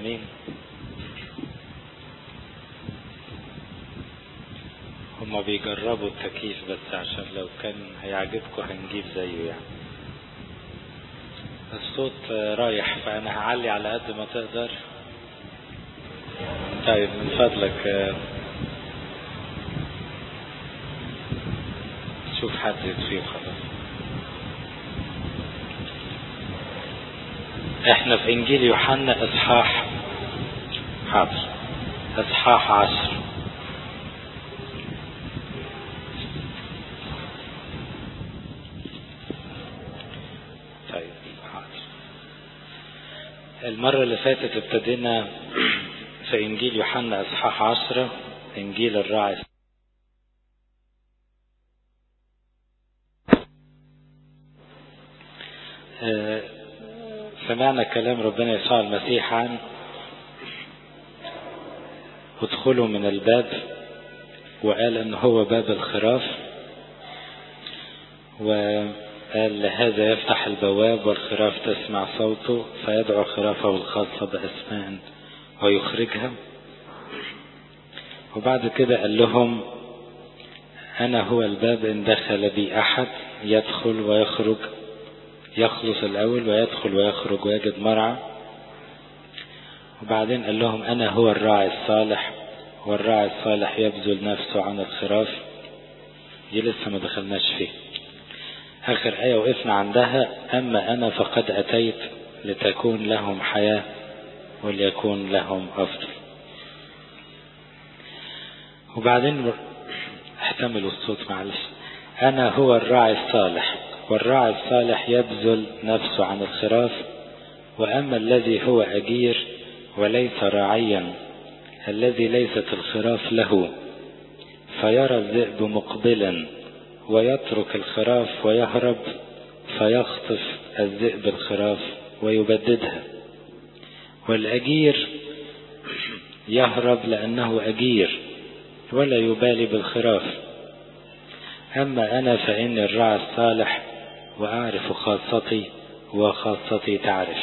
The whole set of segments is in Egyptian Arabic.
امين هما بيجربوا التكييف بس عشان لو كان هيعجبكم هنجيب زيه يعني الصوت رايح فانا هعلي على قد ما تقدر طيب من فضلك شوف حد يطفيه خلاص احنا في انجيل يوحنا اصحاح حاضر اصحاح عشر طيب حاضر المرة اللي فاتت ابتدينا في انجيل يوحنا اصحاح عشرة انجيل الراعي سمعنا كلام ربنا يسوع المسيح عن ادخلوا من الباب وقال ان هو باب الخراف وقال لهذا يفتح البواب والخراف تسمع صوته فيدعو خرافه الخاصة بأسماء ويخرجها وبعد كده قال لهم أنا هو الباب إن دخل بي أحد يدخل ويخرج يخلص الأول ويدخل ويخرج ويجد مرعى وبعدين قال لهم أنا هو الراعي الصالح والراعي الصالح يبذل نفسه عن الخراف دي لسه ما دخلناش فيه آخر آية وقفنا عندها أما أنا فقد أتيت لتكون لهم حياة وليكون لهم أفضل وبعدين احتملوا الصوت معلش أنا هو الراعي الصالح والراعي الصالح يبذل نفسه عن الخراف وأما الذي هو أجير وليس راعيا الذي ليست الخراف له فيرى الذئب مقبلا ويترك الخراف ويهرب فيخطف الذئب الخراف ويبددها والأجير يهرب لأنه أجير ولا يبالي بالخراف أما أنا فإني الراعي الصالح وأعرف خاصتي وخاصتي تعرف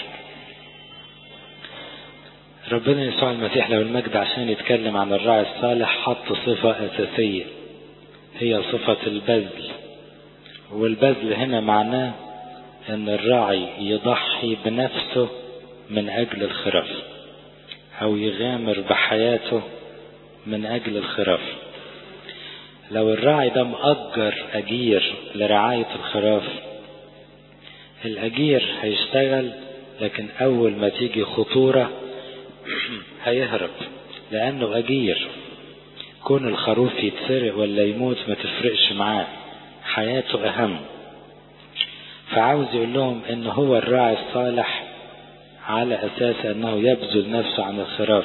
ربنا يسوع المسيح له المجد عشان يتكلم عن الراعي الصالح حط صفة أساسية هي صفة البذل والبذل هنا معناه أن الراعي يضحي بنفسه من أجل الخراف أو يغامر بحياته من أجل الخراف لو الراعي ده مأجر أجير لرعاية الخراف الأجير هيشتغل لكن أول ما تيجي خطورة هيهرب لأنه أجير كون الخروف يتسرق ولا يموت ما تفرقش معاه حياته أهم فعاوز يقول لهم إن هو الراعي الصالح على أساس أنه يبذل نفسه عن الخراف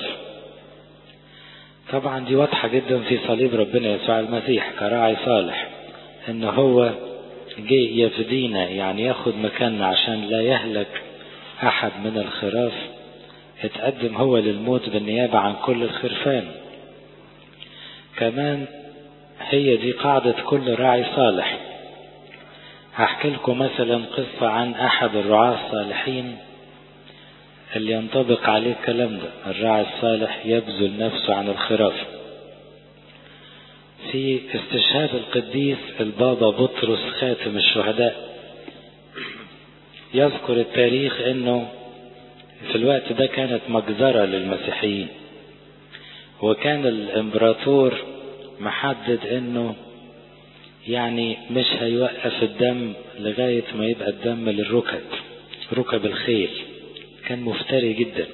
طبعا دي واضحة جدا في صليب ربنا يسوع المسيح كراعي صالح ان هو جه يفدينا يعني ياخد مكاننا عشان لا يهلك احد من الخراف اتقدم هو للموت بالنيابة عن كل الخرفان كمان هي دي قاعدة كل راعي صالح هحكي لكم مثلا قصة عن احد الرعاة الصالحين اللي ينطبق عليه الكلام ده الراعي الصالح يبذل نفسه عن الخراف في استشهاد القديس البابا بطرس خاتم الشهداء يذكر التاريخ انه في الوقت ده كانت مجزرة للمسيحيين وكان الامبراطور محدد انه يعني مش هيوقف الدم لغاية ما يبقى الدم للركب ركب الخيل كان مفتري جدا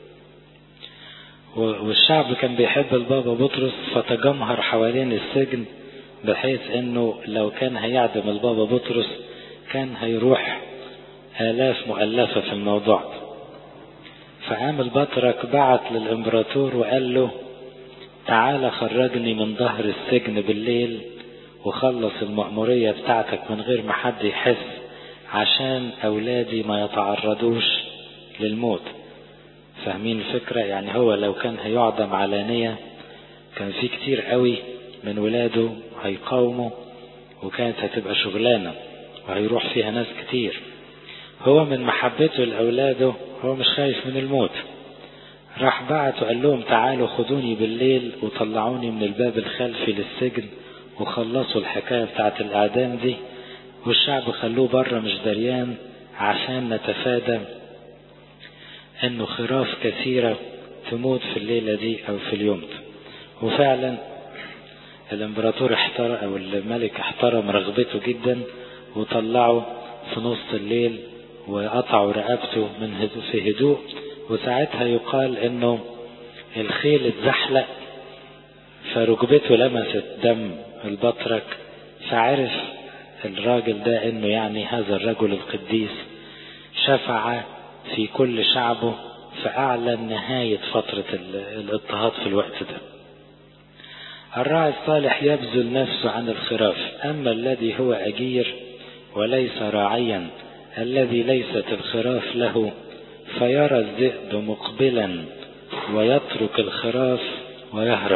والشعب كان بيحب البابا بطرس فتجمهر حوالين السجن بحيث انه لو كان هيعدم البابا بطرس كان هيروح آلاف مؤلفة في الموضوع فقام البطرك بعت للإمبراطور وقال له تعالى خرجني من ظهر السجن بالليل وخلص المأمورية بتاعتك من غير ما حد يحس عشان أولادي ما يتعرضوش للموت فاهمين الفكرة يعني هو لو كان هيعدم علانية كان في كتير قوي من ولاده هيقاوموا وكانت هتبقى شغلانة وهيروح فيها ناس كتير هو من محبته لأولاده هو مش خايف من الموت راح بعت وقال لهم تعالوا خدوني بالليل وطلعوني من الباب الخلفي للسجن وخلصوا الحكاية بتاعت الإعدام دي والشعب خلوه بره مش دريان عشان نتفادى انه خراف كثيرة تموت في الليلة دي او في اليوم ده وفعلا الامبراطور احترم او الملك احترم رغبته جدا وطلعوا في نص الليل وقطعوا رقبته من هدوء في هدوء وساعتها يقال انه الخيل اتزحلق فركبته لمست دم البطرك فعرف الراجل ده انه يعني هذا الرجل القديس شفع في كل شعبه فأعلن نهاية فترة الاضطهاد في الوقت ده الراعي الصالح يبذل نفسه عن الخراف أما الذي هو أجير وليس راعيا الذي ليست الخراف له فيرى الذئب مقبلا ويترك الخراف ويهرب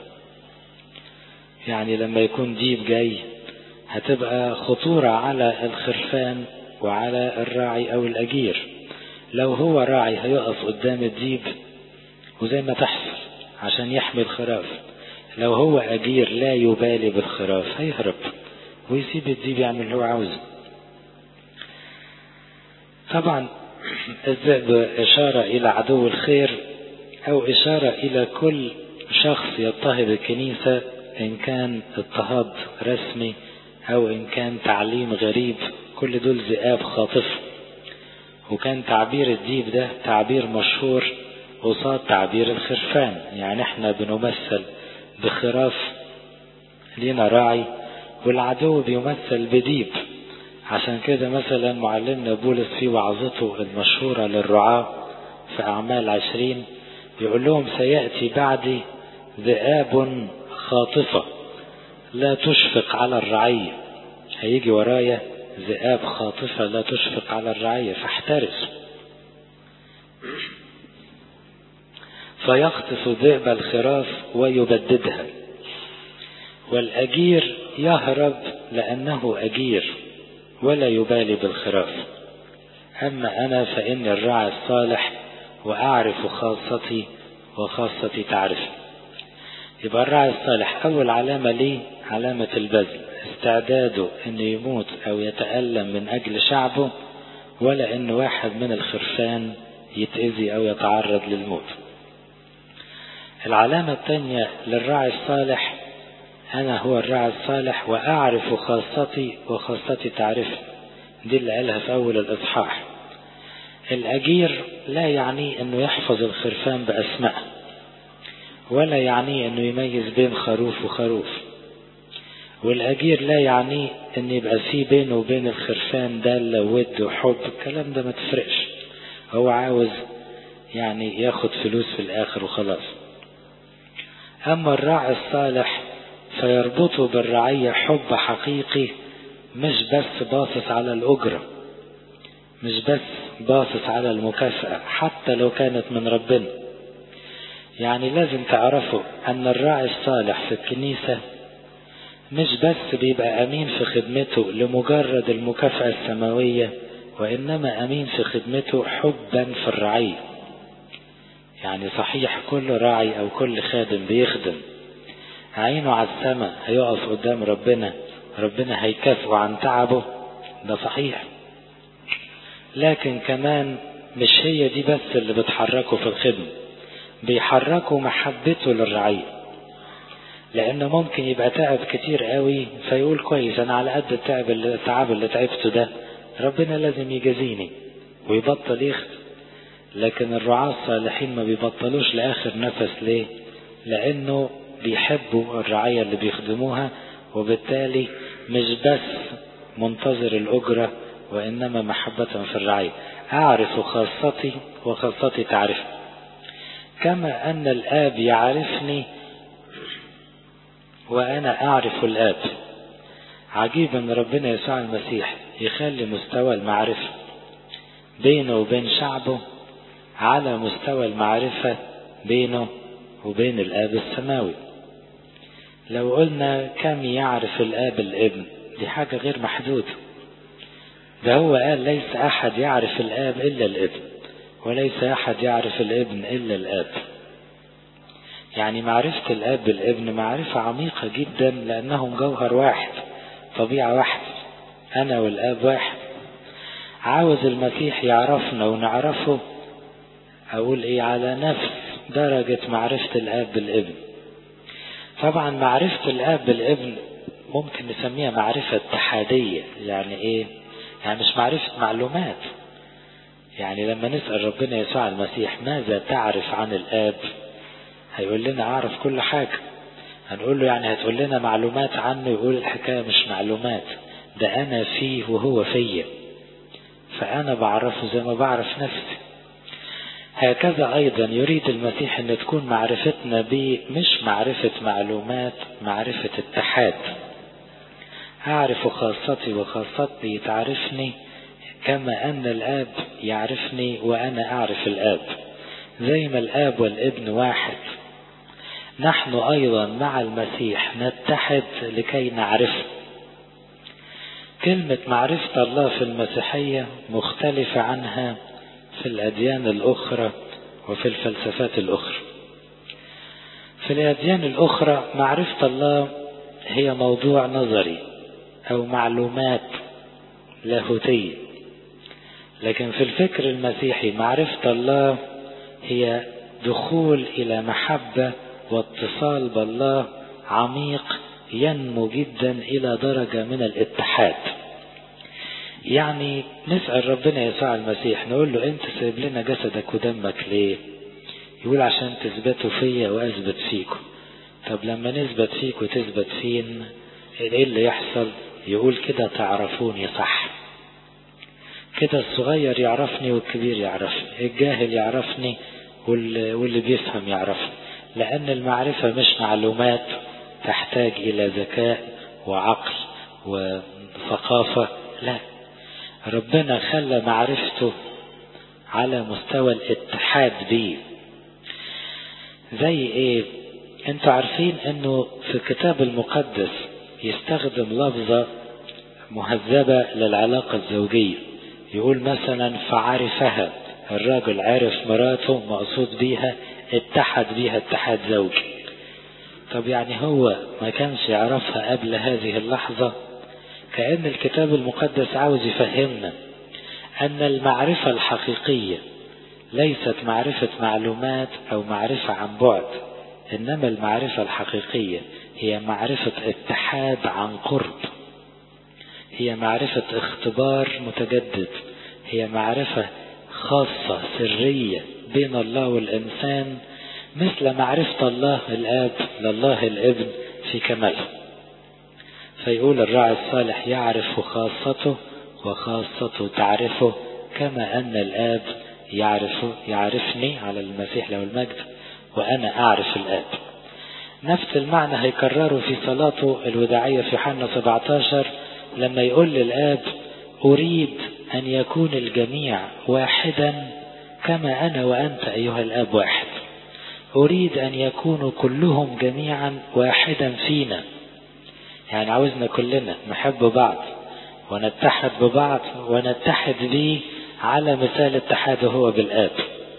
يعني لما يكون ديب جاي هتبقى خطورة على الخرفان وعلى الراعي أو الأجير لو هو راعي هيقف قدام الديب وزي ما تحصل عشان يحمي الخراف لو هو أجير لا يبالي بالخراف هيهرب ويسيب الديب يعمل اللي هو عاوزه طبعا الذئب إشارة إلى عدو الخير أو إشارة إلى كل شخص يضطهد الكنيسة إن كان اضطهاد رسمي أو إن كان تعليم غريب كل دول ذئاب خاطفة وكان تعبير الديب ده تعبير مشهور قصاد تعبير الخرفان يعني احنا بنمثل بخراف لينا راعي والعدو بيمثل بديب عشان كده مثلا معلمنا بولس في وعظته المشهورة للرعاة في أعمال عشرين يقول لهم سيأتي بعدي ذئاب خاطفة لا تشفق على الرعية هيجي ورايا ذئاب خاطفة لا تشفق على الرعية فاحترسوا فيخطف ذئب الخراف ويبددها والأجير يهرب لأنه أجير ولا يبالي بالخراف أما أنا فإني الراعي الصالح وأعرف خاصتي وخاصتي تعرف يبقى الراعي الصالح أول علامة ليه علامة البذل استعداده أنه يموت أو يتألم من أجل شعبه ولا أن واحد من الخرفان يتأذي أو يتعرض للموت العلامة الثانية للراعي الصالح أنا هو الراعي الصالح وأعرف خاصتي وخاصتي تعرف دي اللي قالها في أول الإصحاح الأجير لا يعني أنه يحفظ الخرفان بأسماء ولا يعني أنه يميز بين خروف وخروف والأجير لا يعني أن يبقى فيه بينه وبين الخرفان دالة ود وحب الكلام ده ما تفرقش هو عاوز يعني ياخد فلوس في الآخر وخلاص أما الراعي الصالح فيربطه بالرعية حب حقيقي مش بس باصص على الأجرة مش بس باصص على المكافأة حتى لو كانت من ربنا يعني لازم تعرفوا أن الراعي الصالح في الكنيسة مش بس بيبقى أمين في خدمته لمجرد المكافأة السماوية وإنما أمين في خدمته حبا في الرعية يعني صحيح كل راعي أو كل خادم بيخدم عينه على السماء هيقف قدام ربنا ربنا هيكافئه عن تعبه ده صحيح لكن كمان مش هي دي بس اللي بتحركه في الخدمة بيحركه محبته للرعية لأنه ممكن يبقى تعب كتير قوي فيقول كويس أنا على قد التعب اللي التعب اللي تعبته ده ربنا لازم يجازيني ويبطل يخدم لكن الرعاة الصالحين ما بيبطلوش لآخر نفس ليه لأنه بيحبوا الرعاية اللي بيخدموها وبالتالي مش بس منتظر الأجرة وإنما محبة في الرعاية أعرف خاصتي وخاصتي تعرف كما أن الآب يعرفني وأنا أعرف الآب عجيب أن ربنا يسوع المسيح يخلي مستوى المعرفة بينه وبين شعبه على مستوى المعرفة بينه وبين الآب السماوي لو قلنا كم يعرف الآب الابن دي حاجة غير محدودة ده هو قال ليس أحد يعرف الآب إلا الابن وليس أحد يعرف الابن إلا الآب يعني معرفة الآب بالابن معرفة عميقة جدا لأنهم جوهر واحد طبيعة واحدة أنا والآب واحد عاوز المسيح يعرفنا ونعرفه أقول إيه على نفس درجة معرفة الآب بالابن طبعا معرفة الآب بالابن ممكن نسميها معرفة اتحادية يعني إيه يعني مش معرفة معلومات يعني لما نسأل ربنا يسوع المسيح ماذا تعرف عن الآب هيقول لنا أعرف كل حاجة هنقول له يعني هتقول لنا معلومات عنه يقول الحكاية مش معلومات ده أنا فيه وهو فيا فأنا بعرفه زي ما بعرف نفسي هكذا أيضا يريد المسيح أن تكون معرفتنا به مش معرفة معلومات معرفة اتحاد أعرف خاصتي وخاصتي تعرفني كما أن الآب يعرفني وأنا أعرف الآب زي ما الآب والابن واحد نحن أيضا مع المسيح نتحد لكي نعرفه كلمة معرفة الله في المسيحية مختلفة عنها في الأديان الأخرى وفي الفلسفات الأخرى في الأديان الأخرى معرفة الله هي موضوع نظري أو معلومات لاهوتية لكن في الفكر المسيحي معرفة الله هي دخول إلى محبة واتصال بالله عميق ينمو جدا إلى درجة من الاتحاد يعني نسأل ربنا يسوع المسيح نقول له أنت سايب لنا جسدك ودمك ليه يقول عشان تثبتوا فيا وأثبت فيكم طب لما نثبت فيك وتثبت فين ايه اللي يحصل يقول كده تعرفوني صح كده الصغير يعرفني والكبير يعرفني الجاهل يعرفني واللي بيفهم يعرفني لأن المعرفة مش معلومات تحتاج إلى ذكاء وعقل وثقافة لا ربنا خلى معرفته على مستوى الاتحاد بيه زي ايه انتوا عارفين انه في الكتاب المقدس يستخدم لفظة مهذبة للعلاقة الزوجية يقول مثلا فعرفها الراجل عرف مراته مقصود بيها اتحد بيها اتحاد زوجي طب يعني هو ما كانش يعرفها قبل هذه اللحظة كأن الكتاب المقدس عاوز يفهمنا أن المعرفة الحقيقية ليست معرفة معلومات أو معرفة عن بعد إنما المعرفة الحقيقية هي معرفة اتحاد عن قرب هي معرفة اختبار متجدد هي معرفة خاصة سرية بين الله والإنسان مثل معرفة الله الآب لله الابن في كماله فيقول الراعي الصالح يعرف خاصته وخاصته تعرفه كما أن الآب يعرف يعرفني على المسيح له المجد وأنا أعرف الآب نفس المعنى هيكرره في صلاته الوداعية في حنا 17 لما يقول للآب أريد أن يكون الجميع واحدا كما أنا وأنت أيها الآب واحد أريد أن يكونوا كلهم جميعا واحدا فينا يعني عاوزنا كلنا نحب بعض ونتحد ببعض ونتحد به على مثال اتحاده هو بالآب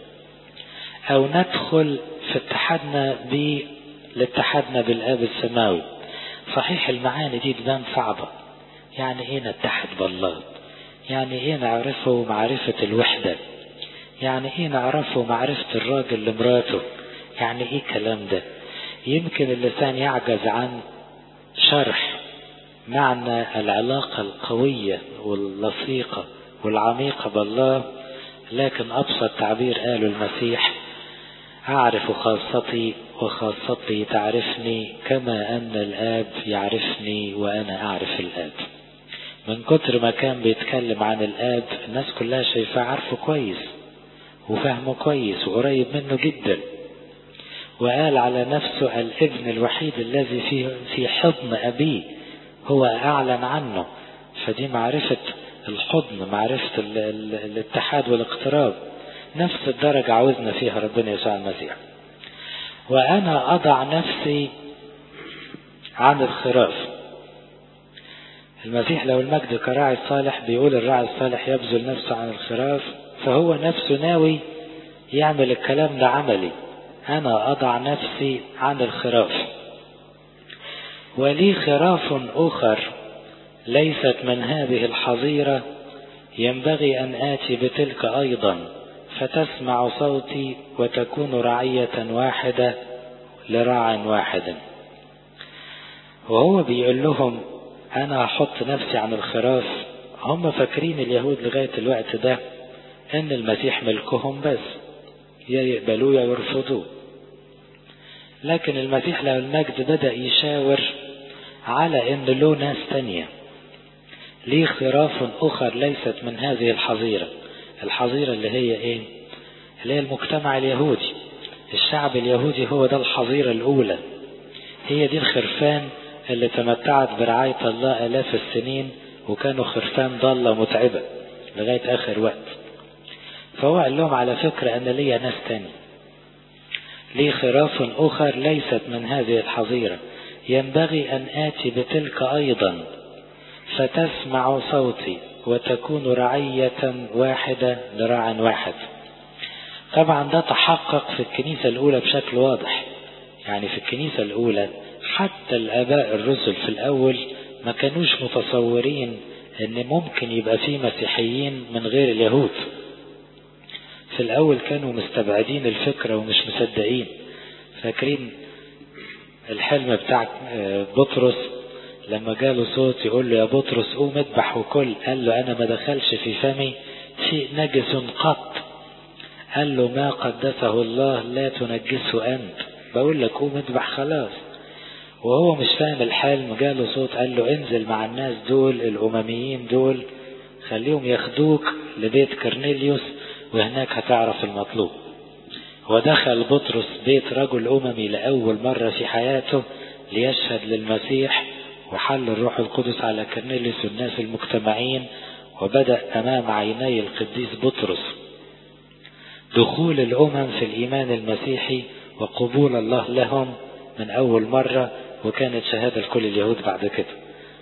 أو ندخل في اتحادنا ب لاتحادنا بالآب السماوي صحيح المعاني دي تبان صعبة يعني ايه نتحد بالله يعني ايه نعرفه معرفة الوحدة يعني ايه نعرفه معرفة الراجل لمراته يعني ايه الكلام ده يمكن اللسان يعجز عن شرح معنى العلاقة القوية واللصيقة والعميقة بالله لكن أبسط تعبير قاله المسيح أعرف خاصتي وخاصتي تعرفني كما أن الآب يعرفني وأنا أعرف الآب من كتر ما كان بيتكلم عن الآب الناس كلها شايفاه عارفه كويس وفهمه كويس وقريب منه جدا وقال على نفسه الابن الوحيد الذي في في حضن أبيه هو أعلن عنه فدي معرفة الحضن معرفة ال ال الاتحاد والاقتراب نفس الدرجة عاوزنا فيها ربنا يسوع المسيح وأنا أضع نفسي عن الخراف المسيح لو المجد كراعي الصالح بيقول الراعي الصالح يبذل نفسه عن الخراف فهو نفسه ناوي يعمل الكلام ده عملي أنا أضع نفسي عن الخراف ولي خراف أخر ليست من هذه الحظيرة ينبغي أن آتي بتلك أيضا فتسمع صوتي وتكون رعية واحدة لراع واحد وهو بيقول لهم أنا هحط نفسي عن الخراف هم فاكرين اليهود لغاية الوقت ده أن المسيح ملكهم بس يا يقبلوه يا يرفضوه لكن المسيح له المجد بدأ يشاور على أن له ناس تانية ليه خراف أخر ليست من هذه الحظيرة الحظيرة اللي هي إيه اللي هي المجتمع اليهودي الشعب اليهودي هو ده الحظيرة الأولى هي دي الخرفان اللي تمتعت برعاية الله آلاف السنين وكانوا خرفان ضالة متعبة لغاية آخر وقت فهو قال لهم على فكرة أن ليا ناس تاني لي خراف أخر ليست من هذه الحظيرة ينبغي أن آتي بتلك أيضا فتسمع صوتي وتكون رعية واحدة لراع واحد طبعا ده تحقق في الكنيسة الأولى بشكل واضح يعني في الكنيسة الأولى حتى الآباء الرسل في الأول ما كانوش متصورين ان ممكن يبقى في مسيحيين من غير اليهود في الأول كانوا مستبعدين الفكرة ومش مصدقين فاكرين الحلم بتاع بطرس لما جاله صوت يقول له يا بطرس قوم اذبح وكل قال له أنا ما دخلش في فمي شيء نجس قط قال له ما قدسه الله لا تنجسه أنت بقول لك قوم اذبح خلاص وهو مش فاهم الحلم جاله صوت قال له انزل مع الناس دول الأمميين دول خليهم ياخدوك لبيت كرنيليوس وهناك هتعرف المطلوب ودخل بطرس بيت رجل أممي لأول مرة في حياته ليشهد للمسيح وحل الروح القدس على كرنيليوس والناس المجتمعين وبدأ أمام عيني القديس بطرس دخول الأمم في الإيمان المسيحي وقبول الله لهم من أول مرة وكانت شهادة لكل اليهود بعد كده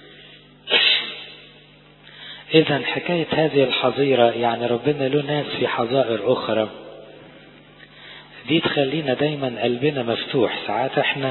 إذا حكاية هذه الحظيرة يعني ربنا له ناس في حظائر أخرى دي تخلينا دايما قلبنا مفتوح ساعات احنا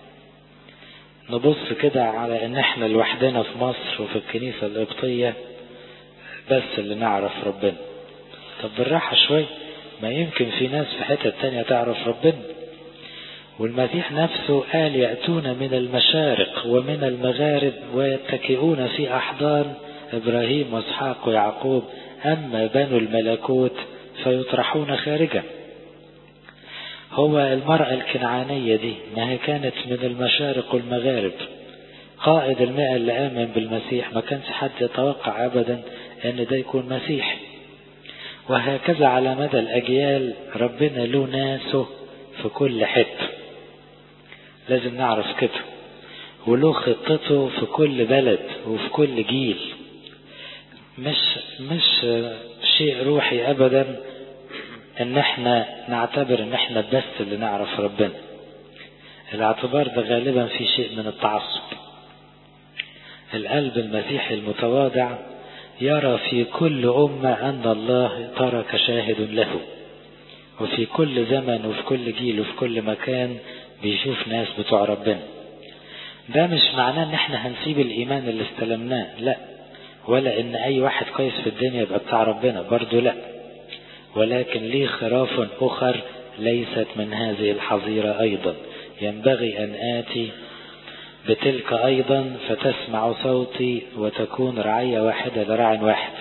نبص كده على ان احنا لوحدنا في مصر وفي الكنيسة القبطية بس اللي نعرف ربنا طب بالراحة شوي ما يمكن في ناس في حتة تانية تعرف ربنا والمسيح نفسه قال يأتون من المشارق ومن المغارب ويتكئون في أحضان إبراهيم وإسحاق ويعقوب أما بنو الملكوت فيطرحون خارجا هو المرأة الكنعانية دي ما هي كانت من المشارق والمغارب قائد المئة اللي آمن بالمسيح ما كانش حد يتوقع أبدا أن ده يكون مسيح وهكذا على مدى الأجيال ربنا له ناسه في كل حتة لازم نعرف كده وله خطته في كل بلد وفي كل جيل مش مش شيء روحي ابدا ان احنا نعتبر ان احنا بس اللي نعرف ربنا الاعتبار ده غالبا في شيء من التعصب القلب المسيحي المتواضع يرى في كل أمة أن الله ترك شاهد له وفي كل زمن وفي كل جيل وفي كل مكان بيشوف ناس بتوع ربنا ده مش معناه ان احنا هنسيب الايمان اللي استلمناه لا ولا ان اي واحد كويس في الدنيا يبقى بتاع ربنا برضو لا ولكن ليه خراف اخر ليست من هذه الحظيرة ايضا ينبغي ان اتي بتلك ايضا فتسمع صوتي وتكون رعية واحدة لراع واحد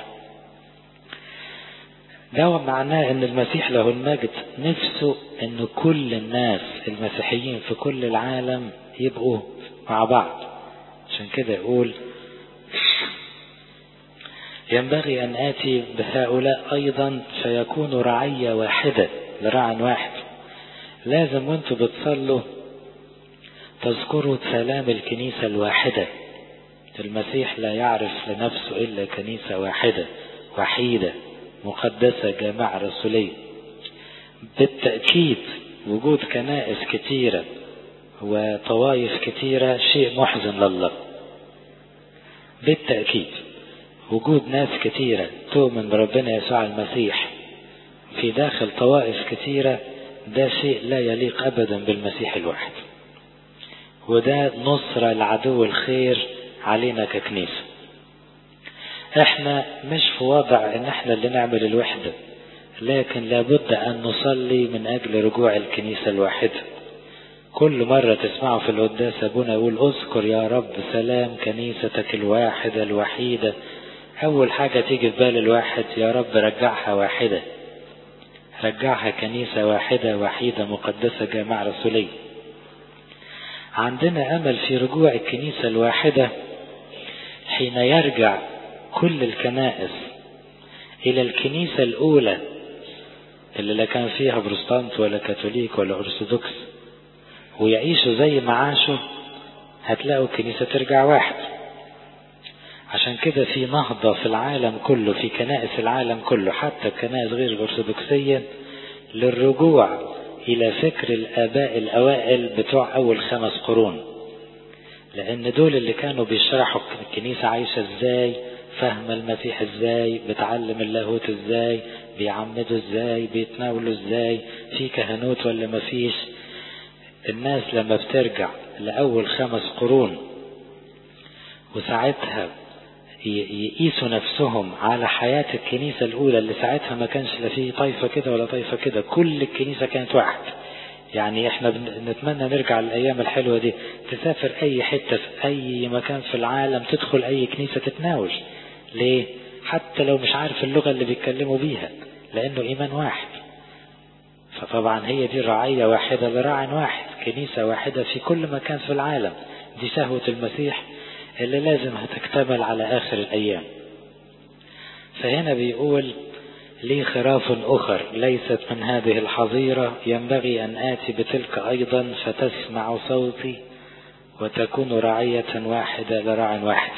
ده معناه ان المسيح له المجد نفسه ان كل الناس المسيحيين في كل العالم يبقوا مع بعض عشان كده يقول ينبغي ان اتي بهؤلاء ايضا فيكونوا رعية واحدة لراع واحد لازم وانتوا بتصلوا تذكروا سلام الكنيسة الواحدة المسيح لا يعرف لنفسه الا كنيسة واحدة وحيدة مقدسة جماعة رسولية بالتأكيد وجود كنائس كتيرة وطوائف كتيرة شيء محزن لله بالتأكيد وجود ناس كتيرة تؤمن بربنا يسوع المسيح في داخل طوائف كثيرة ده شيء لا يليق أبدا بالمسيح الواحد وده نصرة لعدو الخير علينا ككنيسة احنا مش في وضع ان احنا اللي نعمل الوحدة لكن لابد ان نصلي من اجل رجوع الكنيسة الواحدة كل مرة تسمعوا في القداس ابونا يقول اذكر يا رب سلام كنيستك الواحدة الوحيدة اول حاجة تيجي في بال الواحد يا رب رجعها واحدة رجعها كنيسة واحدة وحيدة مقدسة جامعة رسولية عندنا امل في رجوع الكنيسة الواحدة حين يرجع كل الكنائس الى الكنيسة الاولى اللي لا كان فيها بروستانت ولا كاثوليك ولا ارثوذكس ويعيشوا زي ما عاشوا هتلاقوا الكنيسة ترجع واحد عشان كده في نهضة في العالم كله في كنائس العالم كله حتى الكنائس غير الأرثوذكسية للرجوع إلى فكر الآباء الأوائل بتوع أول خمس قرون لأن دول اللي كانوا بيشرحوا الكنيسة عايشة إزاي فاهمة المسيح إزاي بتعلم اللاهوت إزاي بيعمدوا إزاي بيتناولوا إزاي في كهنوت ولا مفيش الناس لما بترجع لأول خمس قرون وساعتها يقيسوا نفسهم على حياة الكنيسة الأولى اللي ساعتها ما كانش لا فيه طائفة كده ولا طائفة كده كل الكنيسة كانت واحد يعني احنا نتمنى نرجع للأيام الحلوة دي تسافر أي حتة في أي مكان في العالم تدخل أي كنيسة تتناول ليه؟ حتى لو مش عارف اللغة اللي بيتكلموا بيها لأنه إيمان واحد فطبعا هي دي رعية واحدة لراع واحد كنيسة واحدة في كل مكان في العالم دي شهوة المسيح اللي لازم هتكتمل على آخر الأيام فهنا بيقول لي خراف أخر ليست من هذه الحظيرة ينبغي أن آتي بتلك أيضا فتسمع صوتي وتكون رعية واحدة لراع واحد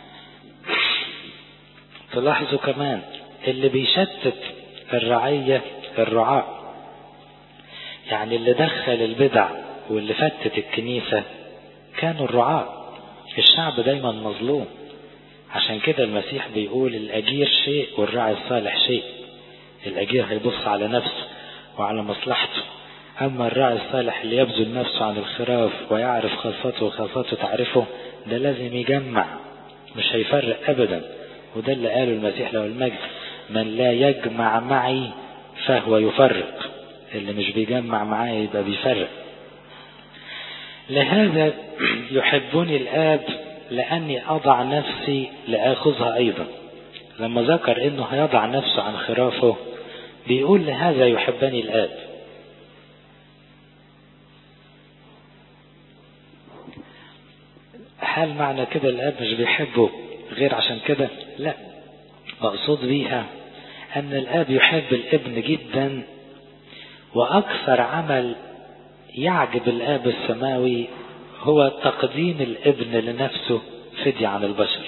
تلاحظوا كمان اللي بيشتت الرعية الرعاة يعني اللي دخل البدع واللي فتت الكنيسة كانوا الرعاة الشعب دايما مظلوم عشان كده المسيح بيقول الأجير شيء والراعي الصالح شيء الأجير هيبص على نفسه وعلى مصلحته أما الراعي الصالح اللي يبذل نفسه عن الخراف ويعرف خاصته وخاصته تعرفه ده لازم يجمع مش هيفرق أبدا وده اللي قاله المسيح له المجد من لا يجمع معي فهو يفرق اللي مش بيجمع معايا يبقى بيفرق لهذا يحبني الآب لأني أضع نفسي لآخذها أيضا لما ذكر أنه هيضع نفسه عن خرافه بيقول لهذا يحبني الآب هل معنى كده الآب مش بيحبه غير عشان كده لا مقصود بيها أن الآب يحب الابن جدا وأكثر عمل يعجب الآب السماوي هو تقديم الابن لنفسه فدية عن البشر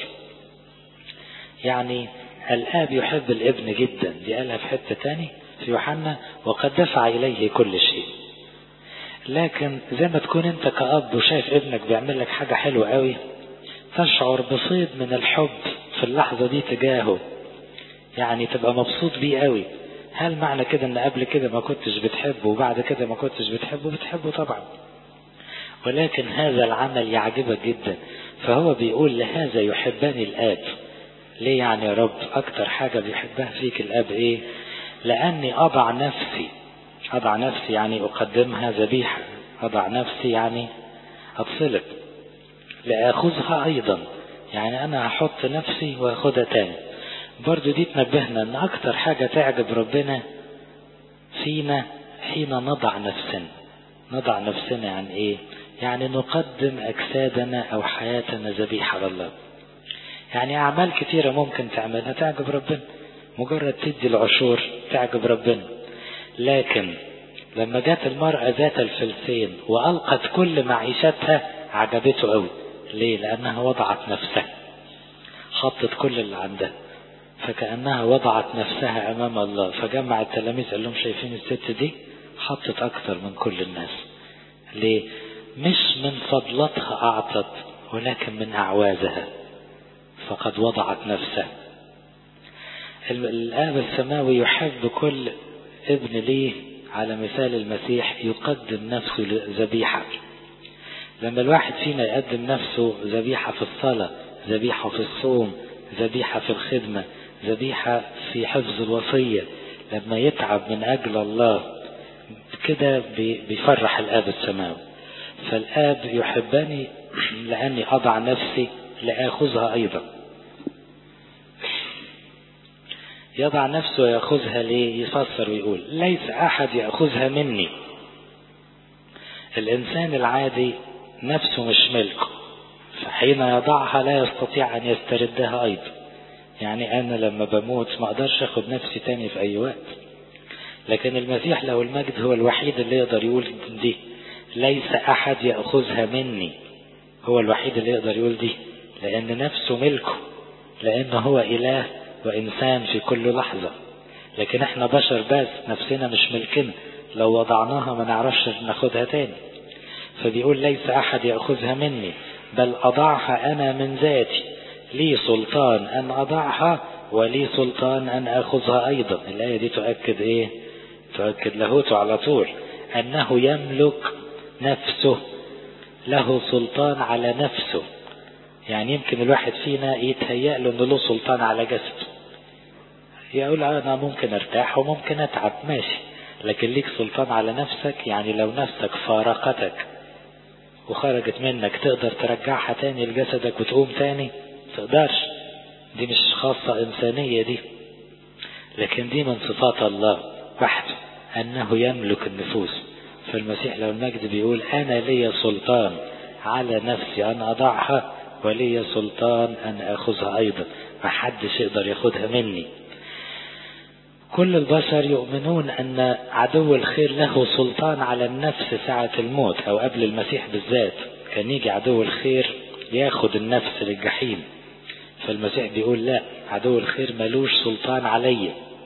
يعني الآب يحب الابن جدا دي قالها في حتة تاني في يوحنا وقد دفع إليه كل شيء لكن زي ما تكون انت كأب وشايف ابنك بيعمل لك حاجة حلوة قوي تشعر بصيد من الحب في اللحظة دي تجاهه يعني تبقى مبسوط بيه قوي هل معنى كده ان قبل كده ما كنتش بتحبه وبعد كده ما كنتش بتحبه بتحبه طبعا ولكن هذا العمل يعجبك جدا فهو بيقول لهذا يحبني الآب ليه يعني يا رب أكتر حاجة بيحبها فيك الآب إيه لأني أضع نفسي أضع نفسي يعني أقدمها ذبيحة أضع نفسي يعني أتصلب لأخذها أيضا يعني أنا هحط نفسي وأخدها تاني برضو دي تنبهنا أن أكتر حاجة تعجب ربنا فينا حين نضع نفسنا نضع نفسنا يعني إيه يعني نقدم أجسادنا أو حياتنا ذبيحة لله يعني أعمال كثيرة ممكن تعملها تعجب ربنا مجرد تدي العشور تعجب ربنا لكن لما جت المرأة ذات الفلسين وألقت كل معيشتها عجبته قوي ليه لأنها وضعت نفسها حطت كل اللي عندها فكأنها وضعت نفسها أمام الله فجمع التلاميذ قال لهم شايفين الست دي حطت أكتر من كل الناس ليه مش من فضلتها أعطت ولكن من أعوازها فقد وضعت نفسها الآب السماوي يحب كل ابن ليه على مثال المسيح يقدم نفسه ذبيحة لما الواحد فينا يقدم نفسه ذبيحة في الصلاة ذبيحة في الصوم ذبيحة في الخدمة ذبيحة في حفظ الوصية لما يتعب من أجل الله كده بيفرح الآب السماوي فالآب يحبني لأني أضع نفسي لآخذها أيضا يضع نفسه ويأخذها ليه يفسر ويقول ليس أحد يأخذها مني الإنسان العادي نفسه مش ملكه فحين يضعها لا يستطيع أن يستردها أيضا يعني أنا لما بموت ما أقدرش أخد نفسي تاني في أي وقت لكن المسيح له المجد هو الوحيد اللي يقدر يقول دي ليس أحد يأخذها مني هو الوحيد اللي يقدر يقول دي لأن نفسه ملكه لأنه هو إله وإنسان في كل لحظة لكن احنا بشر بس نفسنا مش ملكنا لو وضعناها ما نعرفش ناخدها تاني فبيقول ليس أحد يأخذها مني بل أضعها أنا من ذاتي لي سلطان أن أضعها ولي سلطان أن أخذها أيضا الآية دي تؤكد إيه تؤكد لاهوته على طول أنه يملك نفسه له سلطان على نفسه يعني يمكن الواحد فينا يتهيأ له أنه له سلطان على جسده يقول أنا ممكن أرتاح وممكن أتعب ماشي لكن ليك سلطان على نفسك يعني لو نفسك فارقتك وخرجت منك تقدر ترجعها تاني لجسدك وتقوم تاني تقدرش دي مش خاصة إنسانية دي لكن دي من صفات الله وحده أنه يملك النفوس فالمسيح لو المجد بيقول أنا لي سلطان على نفسي أن أضعها ولي سلطان أن أخذها أيضا ما حدش يقدر ياخدها مني كل البشر يؤمنون أن عدو الخير له سلطان على النفس ساعة الموت أو قبل المسيح بالذات كان يجي عدو الخير ياخد النفس للجحيم فالمسيح بيقول لا عدو الخير ملوش سلطان علي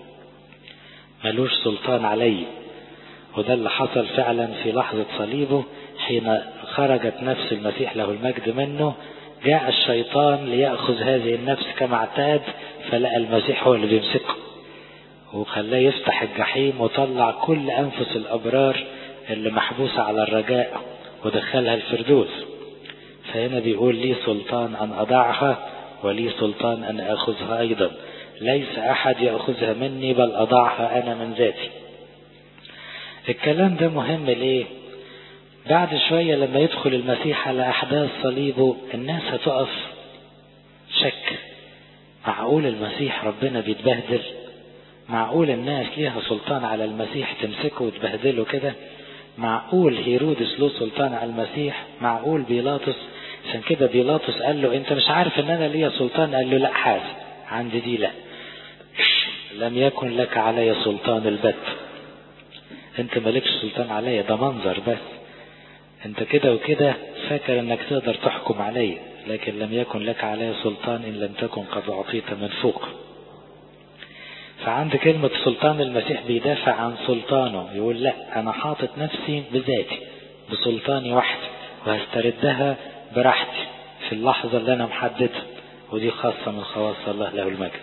ملوش سلطان علي وده اللي حصل فعلا في لحظة صليبه حين خرجت نفس المسيح له المجد منه جاء الشيطان ليأخذ هذه النفس كما اعتاد فلقى المسيح هو اللي بيمسكه وخلاه يفتح الجحيم وطلع كل أنفس الأبرار اللي محبوسة على الرجاء ودخلها الفردوس فهنا بيقول لي سلطان أن أضعها ولي سلطان أن أخذها أيضا ليس أحد يأخذها مني بل أضعها أنا من ذاتي الكلام ده مهم ليه بعد شوية لما يدخل المسيح على أحداث صليبه الناس هتقف شك معقول المسيح ربنا بيتبهدل معقول الناس ليها سلطان على المسيح تمسكه وتبهدله كده معقول هيرودس له سلطان على المسيح معقول بيلاطس عشان كده بيلاطس قال له انت مش عارف ان انا ليا سلطان قال له لا حاس عندي دي لا لم يكن لك علي سلطان البت انت مالكش سلطان عليا ده منظر بس انت كده وكده فاكر انك تقدر تحكم علي لكن لم يكن لك علي سلطان ان لم تكن قد اعطيت من فوق فعند كلمة سلطان المسيح بيدافع عن سلطانه يقول لا أنا حاطط نفسي بذاتي بسلطاني وحدي وهستردها براحتي في اللحظة اللي أنا محددها ودي خاصة من خواص الله له المجد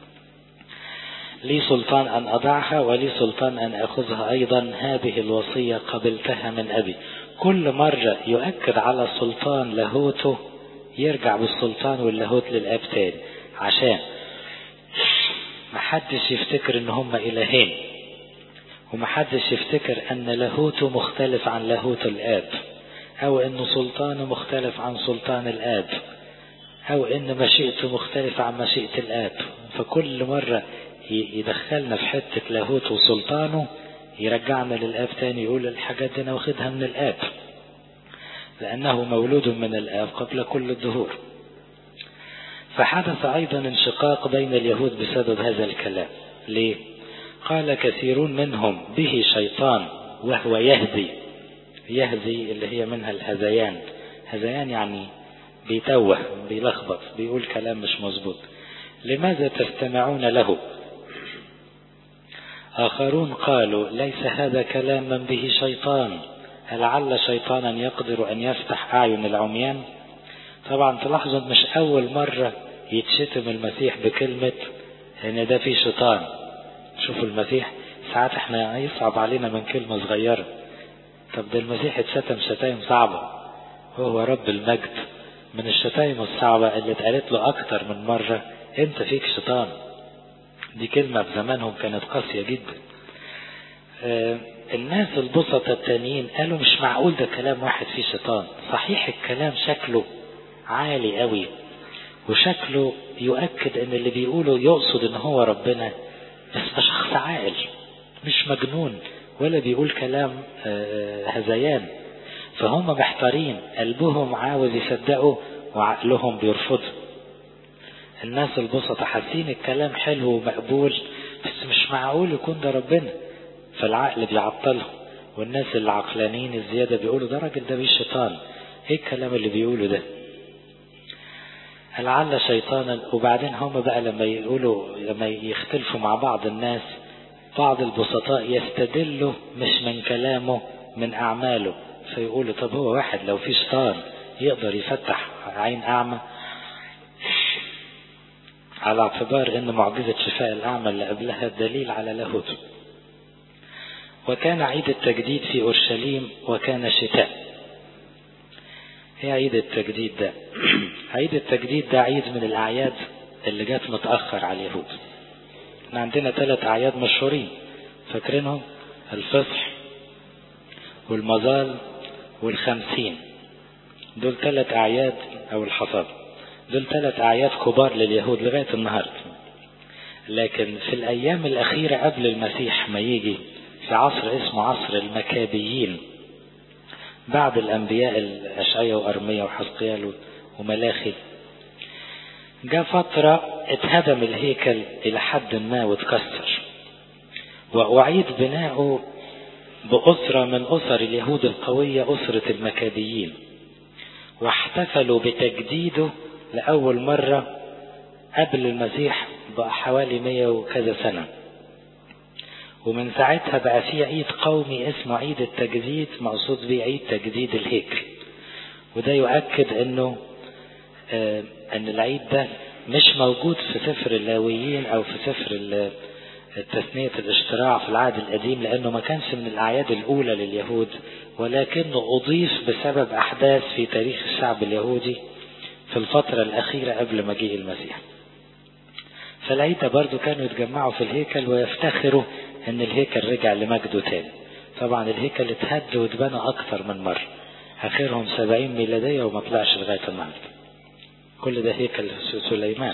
لي سلطان أن أضعها ولي سلطان أن أخذها أيضا هذه الوصية قبلتها من أبي كل مرة يؤكد على سلطان لاهوته يرجع بالسلطان واللاهوت للأب تاني عشان محدش يفتكر ان هم الهين ومحدش يفتكر ان لاهوته مختلف عن لاهوت الاب او ان سلطانه مختلف عن سلطان الاب او ان مشيئته مختلفة عن مشيئة الاب فكل مرة يدخلنا في حتة لاهوت وسلطانه يرجعنا للاب تاني يقول الحاجات دي انا واخدها من الاب لانه مولود من الاب قبل كل الدهور فحدث أيضا انشقاق بين اليهود بسبب هذا الكلام ليه؟ قال كثيرون منهم به شيطان وهو يهدي يهدي اللي هي منها الهذيان هذيان يعني بيتوه بيلخبط بيقول كلام مش مظبوط لماذا تستمعون له آخرون قالوا ليس هذا كلام من به شيطان لعل شيطانا يقدر أن يفتح أعين العميان طبعا تلاحظوا مش أول مرة يتشتم المسيح بكلمة إن ده في شيطان شوفوا المسيح ساعات احنا يصعب علينا من كلمة صغيرة طب ده المسيح اتشتم شتايم صعبة هو رب المجد من الشتايم الصعبة اللي اتقالت له أكتر من مرة أنت فيك شيطان دي كلمة في زمانهم كانت قاسية جدا آه الناس البسطة التانيين قالوا مش معقول ده كلام واحد فيه شيطان صحيح الكلام شكله عالي قوي وشكله يؤكد ان اللي بيقوله يقصد ان هو ربنا بس ده شخص عاقل مش مجنون ولا بيقول كلام هذيان فهم محتارين قلبهم عاوز يصدقوا وعقلهم بيرفضوا الناس البسطة حاسين الكلام حلو ومقبول بس مش معقول يكون ده ربنا فالعقل بيعطلهم والناس اللي عقلانيين الزيادة بيقولوا ده راجل ده مش شيطان ايه الكلام اللي بيقوله ده لعل شيطانا وبعدين هم بقى لما يقولوا لما يختلفوا مع بعض الناس بعض البسطاء يستدلوا مش من كلامه من أعماله فيقولوا طب هو واحد لو في شيطان يقدر يفتح عين أعمى على اعتبار ان معجزة شفاء الأعمى اللي قبلها دليل على لاهوته وكان عيد التجديد في أورشليم وكان شتاء ايه عيد التجديد ده عيد التجديد ده عيد من الأعياد اللي جت متأخر على اليهود احنا عندنا ثلاث أعياد مشهورين فاكرينهم الفصح والمظال والخمسين دول ثلاث أعياد أو الحصاد دول ثلاث أعياد كبار لليهود لغاية النهاردة لكن في الأيام الأخيرة قبل المسيح ما يجي في عصر اسمه عصر المكابيين بعد الأنبياء الأشعية وأرمية وحزقيال وملاخي جاء فترة اتهدم الهيكل إلى حد ما واتكسر وأعيد بناؤه بأسرة من أسر اليهود القوية أسرة المكابيين واحتفلوا بتجديده لأول مرة قبل المسيح بحوالي مية وكذا سنة ومن ساعتها بقى في عيد قومي اسمه عيد التجديد مقصود به عيد تجديد الهيكل وده يؤكد انه آه ان العيد ده مش موجود في سفر اللاويين او في سفر تثنية الاشتراع في العهد القديم لانه ما كانش من الاعياد الاولى لليهود ولكنه اضيف بسبب احداث في تاريخ الشعب اليهودي في الفترة الاخيرة قبل مجيء المسيح فالعيد ده برضو كانوا يتجمعوا في الهيكل ويفتخروا ان الهيكل رجع لمجده تاني طبعا الهيكل اتهد واتبنى اكتر من مرة اخرهم سبعين ميلادية وما طلعش لغاية النهاردة كل ده هيكل سليمان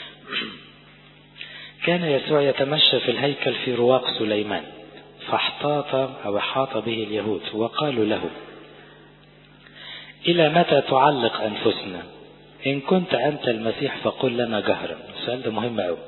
كان يسوع يتمشى في الهيكل في رواق سليمان فاحتاط او احاط به اليهود وقالوا له الى متى تعلق انفسنا ان كنت انت المسيح فقل لنا جهرا السؤال ده مهم قوي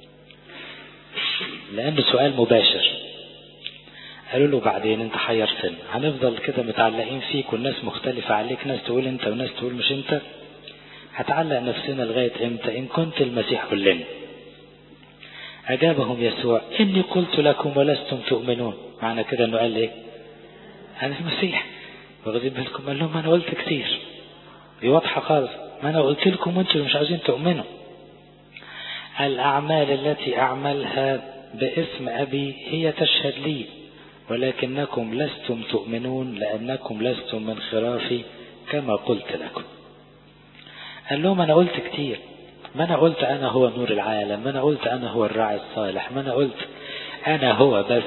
لأنه سؤال مباشر قالوا له بعدين انت حيرتنا هنفضل كده متعلقين فيك والناس مختلفة عليك ناس تقول انت وناس تقول مش انت هتعلق نفسنا لغاية امتى ان كنت المسيح قل لنا أجابهم يسوع إني قلت لكم ولستم تؤمنون معنى كده إنه قال إيه؟ أنا المسيح واخدين بالكم قال لهم أنا قلت كتير دي واضحة خالص ما أنا قلت لكم وأنتم مش عايزين تؤمنوا الأعمال التي أعملها باسم أبي هي تشهد لي ولكنكم لستم تؤمنون لأنكم لستم من خرافي كما قلت لكم قال لهم أنا قلت كتير ما أنا قلت أنا هو نور العالم ما أنا قلت أنا هو الراعي الصالح ما أنا قلت أنا هو بس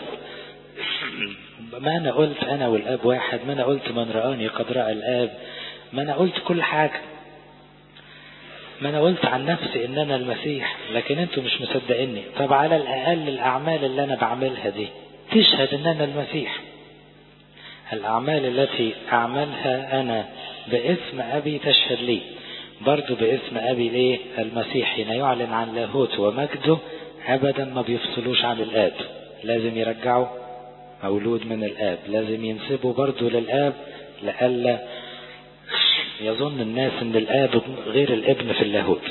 ما أنا قلت أنا والآب واحد ما أنا قلت من رآني قد رأى الآب ما أنا قلت كل حاجة ما أنا قلت عن نفسي إن أنا المسيح لكن أنتوا مش مصدقيني طب على الأقل الأعمال اللي أنا بعملها دي تشهد إن أنا المسيح الأعمال التي أعملها أنا باسم أبي تشهد لي برضو باسم أبي ليه المسيح حين يعلن عن لاهوت ومجده أبدا ما بيفصلوش عن الآب لازم يرجعوا مولود من الآب لازم ينسبوا برضو للآب لألا يظن الناس ان الآب غير الابن في اللاهوت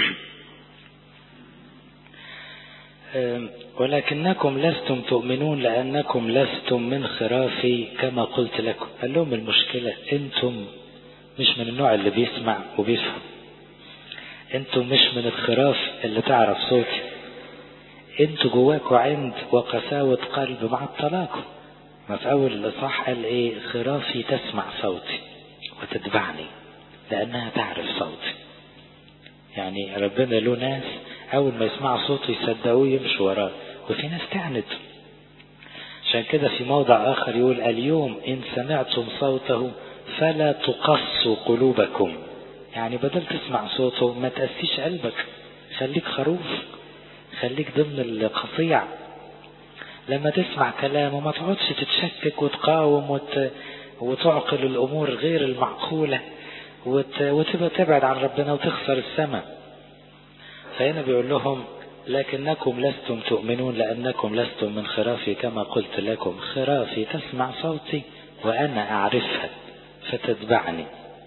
ولكنكم لستم تؤمنون لأنكم لستم من خرافي كما قلت لكم قال لهم المشكلة انتم مش من النوع اللي بيسمع وبيفهم انتم مش من الخراف اللي تعرف صوتي انتوا جواكوا عند وقساوة قلب معطلاكم ما في أول الإصحاح قال إيه خرافي تسمع صوتي وتتبعني لأنها تعرف صوتي يعني ربنا له ناس أول ما يسمعوا صوته يصدقوه يمشوا وراه وفي ناس تعند عشان كده في موضع آخر يقول اليوم إن سمعتم صوته فلا تقصوا قلوبكم يعني بدل تسمع صوته ما تأسيش قلبك خليك خروف خليك ضمن القطيع لما تسمع كلامه ما تقعدش تتشكك وتقاوم وت... وتعقل الأمور غير المعقولة وت... وتبقى تبعد عن ربنا وتخسر السماء فهنا بيقول لهم لكنكم لستم تؤمنون لأنكم لستم من خرافي كما قلت لكم خرافي تسمع صوتي وأنا أعرفها فتتبعني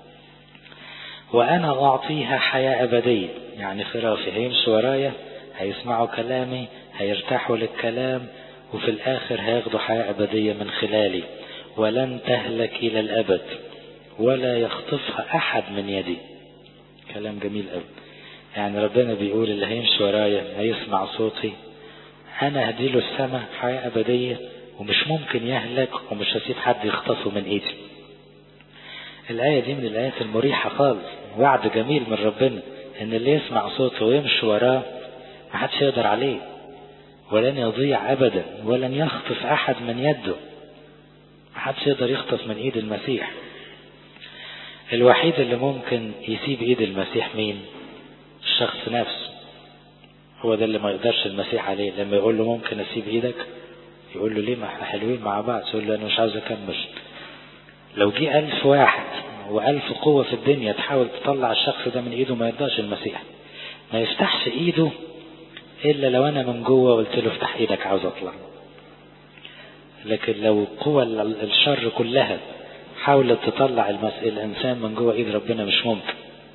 وأنا أعطيها حياة أبدية يعني خرافي هيمشوا ورايا هيسمعوا كلامي هيرتاحوا للكلام وفي الآخر هياخدوا حياة أبدية من خلالي ولن تهلك إلى الأبد ولا يخطفها أحد من يدي كلام جميل قوي يعني ربنا بيقول اللي هيمشي ورايا هيسمع صوتي أنا هديله السماء حياة أبدية ومش ممكن يهلك ومش هسيب حد يخطفه من إيدي الآية دي من الآيات المريحة خالص وعد جميل من ربنا إن اللي يسمع صوته ويمشي وراه محدش يقدر عليه ولن يضيع أبدا ولن يخطف أحد من يده محدش يقدر يخطف من إيد المسيح الوحيد اللي ممكن يسيب إيد المسيح مين الشخص نفسه هو ده اللي ما يقدرش المسيح عليه لما يقول له ممكن أسيب إيدك يقول له ليه ما احنا حلوين مع بعض يقول له أنا مش عاوز أكمل لو جه ألف واحد وألف قوة في الدنيا تحاول تطلع الشخص ده من إيده ما يرضاش المسيح ما يفتحش إيده إلا لو أنا من جوه قلت له افتح إيدك عاوز أطلع لكن لو قوى الشر كلها حاولت تطلع الإنسان من جوه إيد ربنا مش ممكن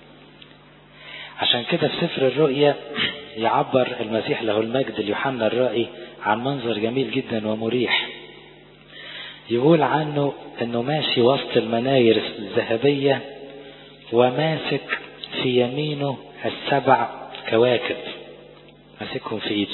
عشان كده في سفر الرؤيا يعبر المسيح له المجد ليوحنا الرائي عن منظر جميل جدا ومريح يقول عنه انه ماشي وسط المناير الذهبية وماسك في يمينه السبع كواكب ماسكهم في ايده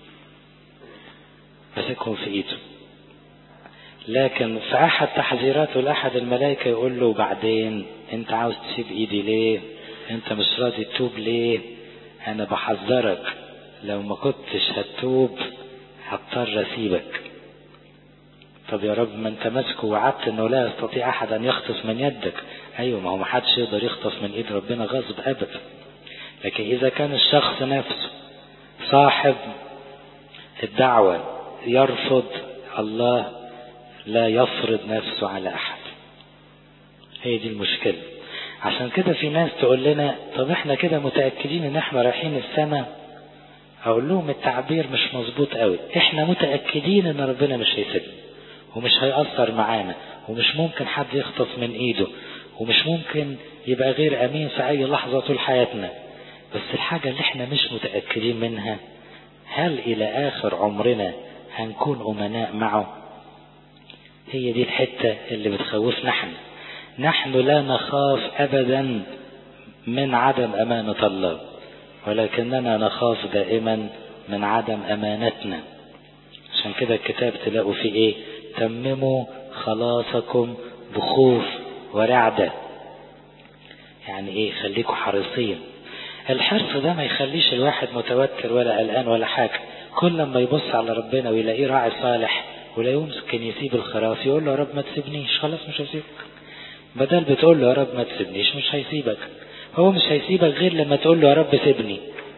ماسكهم في ايده لكن في احد تحذيراته لاحد الملائكة يقول له بعدين انت عاوز تسيب ايدي ليه انت مش راضي تتوب ليه انا بحذرك لو ما كنتش هتوب هضطر اسيبك طب يا رب ما انت ماسكه وعدت انه لا يستطيع احد ان يخطف من يدك ايوه ما هو ما حدش يقدر يخطف من ايد ربنا غصب ابدا لكن اذا كان الشخص نفسه صاحب الدعوة يرفض الله لا يفرض نفسه على احد هي دي المشكلة عشان كده في ناس تقول لنا طب احنا كده متأكدين ان احنا رايحين السماء اقول لهم التعبير مش مظبوط قوي احنا متأكدين ان ربنا مش هيسيبنا ومش هيأثر معانا ومش ممكن حد يخطف من ايده ومش ممكن يبقى غير امين في اي لحظة طول حياتنا بس الحاجة اللي احنا مش متأكدين منها هل الى اخر عمرنا هنكون امناء معه هي دي الحتة اللي بتخوفنا احنا نحن لا نخاف ابدا من عدم امانة الله ولكننا نخاف دائما من عدم امانتنا عشان كده الكتاب تلاقوا فيه ايه تمموا خلاصكم بخوف ورعدة يعني ايه خليكوا حريصين الحرص ده ما يخليش الواحد متوتر ولا قلقان ولا حاجة كل لما يبص على ربنا ويلاقيه راعي صالح ولا يمكن يسيب الخراف يقول له يا رب ما تسيبنيش خلاص مش هسيبك بدل بتقول له يا رب ما تسيبنيش مش هيسيبك هو مش هيسيبك غير لما تقول له يا رب سيبني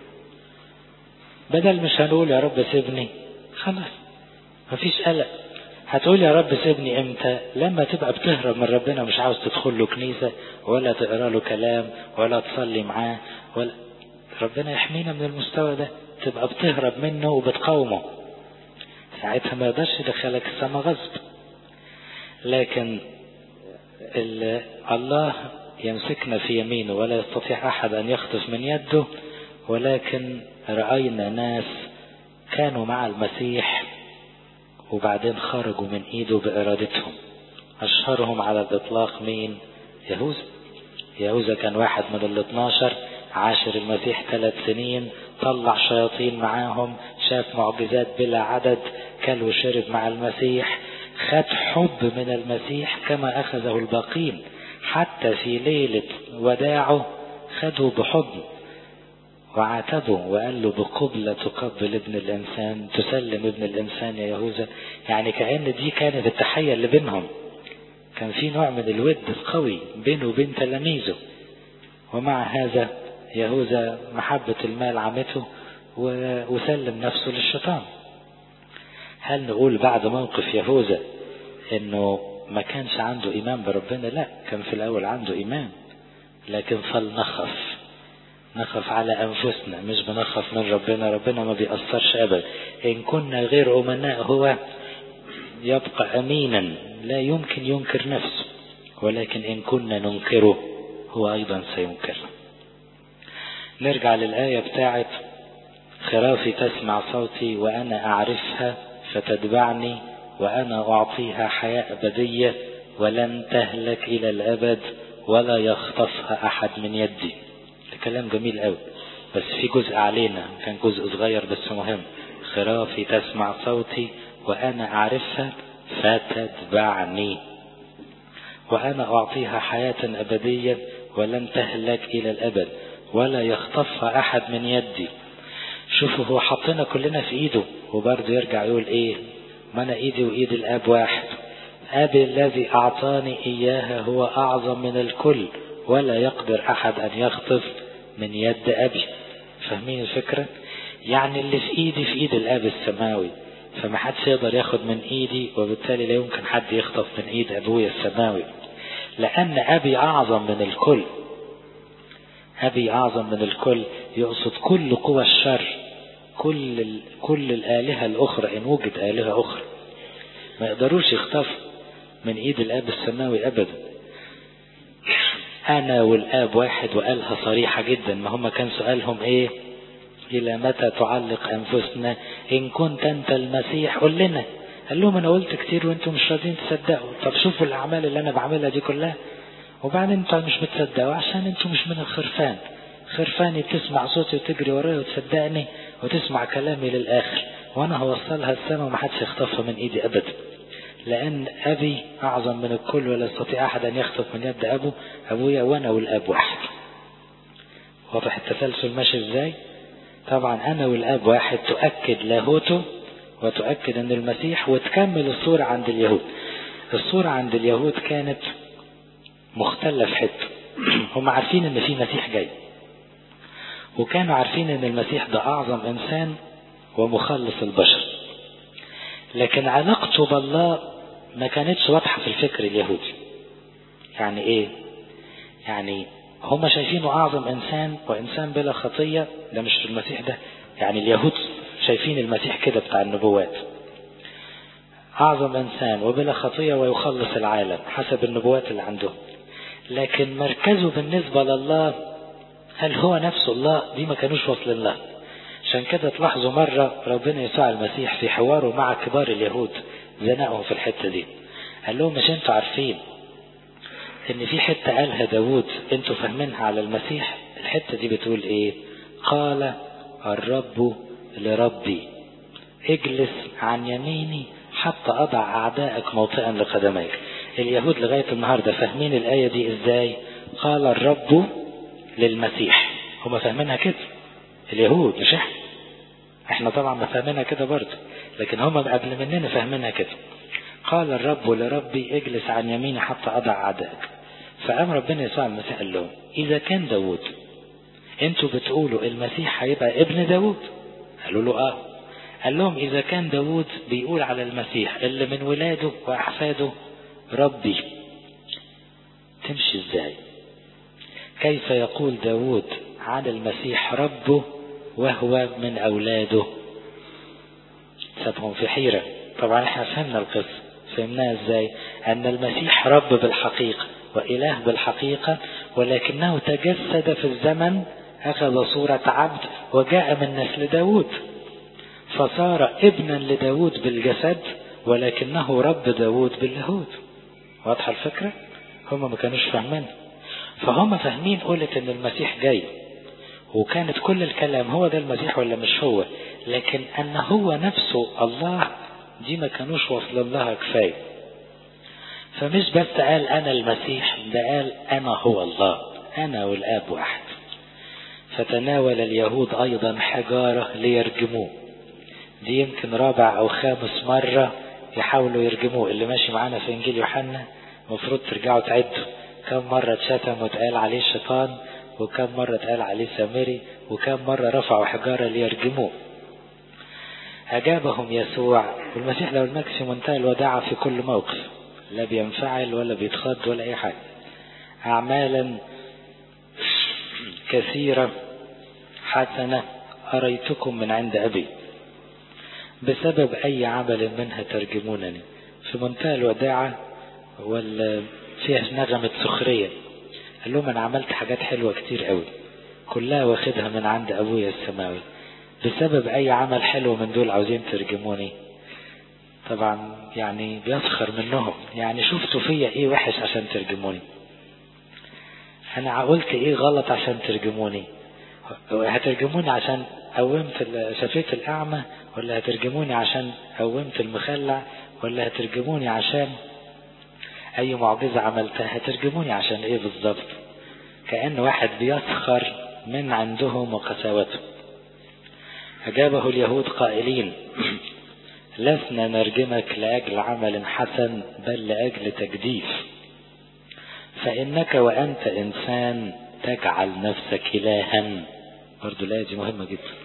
بدل مش هنقول يا رب سيبني خلاص مفيش قلق هتقول يا رب سيبني امتى لما تبقى بتهرب من ربنا مش عاوز تدخل له كنيسة ولا تقرا له كلام ولا تصلي معاه ولا ربنا يحمينا من المستوى ده تبقى بتهرب منه وبتقاومه ساعتها ما يقدرش يدخلك السما غصب لكن الله يمسكنا في يمينه ولا يستطيع أحد أن يخطف من يده ولكن رأينا ناس كانوا مع المسيح وبعدين خرجوا من ايده بارادتهم اشهرهم على الاطلاق مين يهوذا يهوذا كان واحد من ال 12 عاشر المسيح ثلاث سنين طلع شياطين معاهم شاف معجزات بلا عدد كل وشرب مع المسيح خد حب من المسيح كما أخذه الباقين حتى في ليلة وداعه خده بحضن وعاتبه وقال له بقبلة تقبل ابن الإنسان تسلم ابن الإنسان يا يهوذا يعني كأن دي كانت التحية اللي بينهم كان في نوع من الود القوي بينه وبين تلاميذه ومع هذا يهوذا محبة المال عمته وسلم نفسه للشيطان هل نقول بعد موقف يهوذا انه ما كانش عنده ايمان بربنا لا كان في الاول عنده ايمان لكن فلنخف نخف على انفسنا مش بنخف من ربنا ربنا ما بيأثرش ابدا ان كنا غير امناء هو يبقى امينا لا يمكن ينكر نفسه ولكن ان كنا ننكره هو ايضا سينكرنا نرجع للآية بتاعت خرافي تسمع صوتي وأنا أعرفها فتتبعني وأنا أعطيها حياة أبدية ولن تهلك إلى الأبد ولا يخطفها أحد من يدي كلام جميل قوي بس في جزء علينا كان جزء صغير بس مهم خرافي تسمع صوتي وأنا أعرفها فتتبعني وأنا أعطيها حياة أبدية ولن تهلك إلى الأبد ولا يخطفها أحد من يدي شوفوا هو حطنا كلنا في إيده وبرضه يرجع يقول إيه ما أنا إيدي وإيد الآب واحد أبي الذي أعطاني إياها هو أعظم من الكل ولا يقدر أحد أن يخطف من يد أبي فاهمين الفكرة يعني اللي في إيدي في إيد الآب السماوي فما حدش يقدر ياخد من إيدي وبالتالي لا يمكن حد يخطف من إيد أبويا السماوي لأن أبي أعظم من الكل أبي أعظم من الكل يقصد كل قوى الشر كل ال... كل الآلهة الأخرى إن وجد آلهة أخرى ما يقدروش يخطفوا من إيد الآب السماوي أبدا أنا والآب واحد وقالها صريحة جدا ما هم كان سؤالهم إيه إلى متى تعلق أنفسنا إن كنت أنت المسيح قل لنا قال لهم أنا قلت كتير وأنتم مش راضيين تصدقوا طب شوفوا الأعمال اللي أنا بعملها دي كلها وبعدين أنتوا مش بتصدقوا عشان أنتوا مش من الخرفان خرفاني بتسمع صوتي وتجري ورايا وتصدقني وتسمع كلامي للآخر وأنا هوصلها السماء ومحدش يخطفها من إيدي أبدا لأن أبي أعظم من الكل ولا يستطيع أحد أن يخطف من يد أبو أبويا وأنا والأب واحد واضح التسلسل ماشي إزاي طبعا أنا والأب واحد تؤكد لاهوته وتؤكد أن المسيح وتكمل الصورة عند اليهود الصورة عند اليهود كانت مختلة في حتة هم عارفين أن في مسيح جاي وكانوا عارفين أن المسيح ده أعظم إنسان ومخلص البشر لكن علاقته بالله ما كانتش واضحة في الفكر اليهودي يعني ايه يعني هم شايفينه اعظم انسان وانسان بلا خطية ده مش في المسيح ده يعني اليهود شايفين المسيح كده بتاع النبوات اعظم انسان وبلا خطية ويخلص العالم حسب النبوات اللي عندهم لكن مركزه بالنسبة لله هل هو نفسه الله دي ما كانوش واصلين لها عشان كده تلاحظوا مرة ربنا يسوع المسيح في حواره مع كبار اليهود زنقهم في الحتة دي قال لهم مش انتوا عارفين ان في حتة قالها داود انتوا فاهمينها على المسيح الحتة دي بتقول ايه قال الرب لربي اجلس عن يميني حتى اضع اعدائك موطئا لقدميك اليهود لغاية النهاردة فاهمين الآية دي ازاي قال الرب للمسيح هما فاهمينها كده اليهود مش احنا احنا طبعا ما فاهمينها كده برضه لكن هم قبل مننا فاهمينها كده قال الرب لربي اجلس عن يميني حتى اضع اعدائك فقام ربنا يسوع المسيح قال لهم اذا كان داوود انتوا بتقولوا المسيح هيبقى ابن داوود قالوا له اه قال لهم اذا كان داوود بيقول على المسيح اللي من ولاده واحفاده ربي تمشي ازاي كيف يقول داوود عن المسيح ربه وهو من أولاده سابهم في حيرة طبعا احنا فهمنا القصة فهمناها ازاي أن المسيح رب بالحقيقة وإله بالحقيقة ولكنه تجسد في الزمن أخذ صورة عبد وجاء من نسل داود فصار ابنا لداود بالجسد ولكنه رب داود باللاهوت واضحة الفكرة هم ما كانوش فاهمين فهم فاهمين قولة ان المسيح جاي وكانت كل الكلام هو ده المسيح ولا مش هو لكن أن هو نفسه الله دي ما كانوش واصلين لها كفاية فمش بس قال أنا المسيح ده قال أنا هو الله أنا والآب واحد فتناول اليهود أيضا حجارة ليرجموه دي يمكن رابع أو خامس مرة يحاولوا يرجموه اللي ماشي معانا في إنجيل يوحنا المفروض ترجعوا تعدوا كم مرة اتشتم واتقال عليه الشيطان وكم مرة اتقال عليه سامري وكم مرة رفعوا حجارة ليرجموه أجابهم يسوع والمسيح لو المجد في منتهى الوداعة في كل موقف لا بينفعل ولا بيتخض ولا أي حاجة أعمالا كثيرة حسنة أريتكم من عند أبي بسبب أي عمل منها ترجمونني في منتهى الوداعة ولا فيها نغمة سخرية قال لهم أنا عملت حاجات حلوة كتير قوي كلها واخدها من عند أبويا السماوي بسبب أي عمل حلو من دول عاوزين ترجموني طبعا يعني بيسخر منهم يعني شفتوا فيا ايه وحش عشان ترجموني انا قلت ايه غلط عشان ترجموني هترجموني عشان قومت شفيت الاعمى ولا هترجموني عشان قومت المخلع ولا هترجموني عشان اي معجزة عملتها هترجموني عشان ايه بالظبط كأن واحد بيسخر من عندهم وقساوتهم أجابه اليهود قائلين لسنا نرجمك لأجل عمل حسن بل لأجل تجديف فإنك وأنت إنسان تجعل نفسك إلها برضو الآية دي مهمة جدا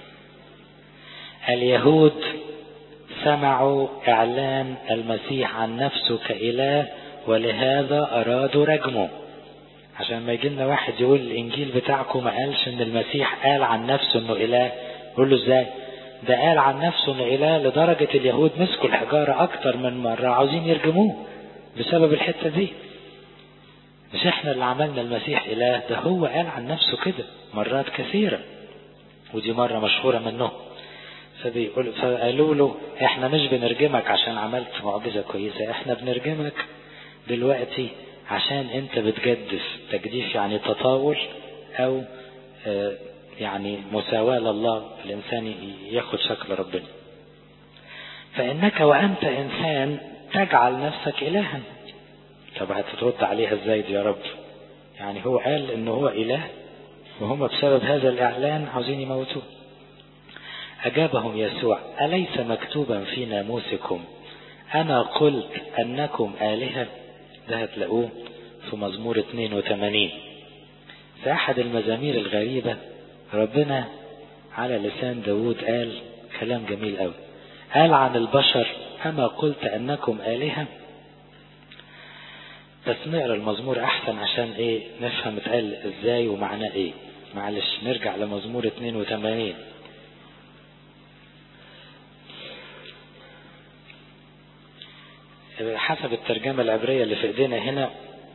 اليهود سمعوا إعلان المسيح عن نفسه كإله ولهذا أرادوا رجمه عشان ما يجي لنا واحد يقول الإنجيل بتاعكم ما قالش إن المسيح قال عن نفسه إنه إله يقول له إزاي؟ ده قال عن نفسه إنه إله لدرجة اليهود مسكوا الحجارة أكتر من مرة عاوزين يرجموه بسبب الحتة دي مش احنا اللي عملنا المسيح إله ده هو قال عن نفسه كده مرات كثيرة ودي مرة مشهورة منه فبيقول فقالوا له احنا مش بنرجمك عشان عملت معجزة كويسة احنا بنرجمك دلوقتي عشان انت بتجدف تجديف يعني تطاول او اه يعني مساواة لله الانسان ياخد شكل ربنا فانك وانت انسان تجعل نفسك الها طب هترد عليها ازاي دي يا رب يعني هو قال ان هو اله وهم بسبب هذا الاعلان عاوزين يموتوه اجابهم يسوع اليس مكتوبا في ناموسكم انا قلت انكم الهه ده هتلاقوه في مزمور 82 في احد المزامير الغريبه ربنا على لسان داود قال كلام جميل قوي قال عن البشر اما قلت انكم الهه بس نقرا المزمور احسن عشان ايه نفهم اتقال ازاي ومعناه ايه معلش نرجع لمزمور 82 حسب الترجمة العبرية اللي في ايدينا هنا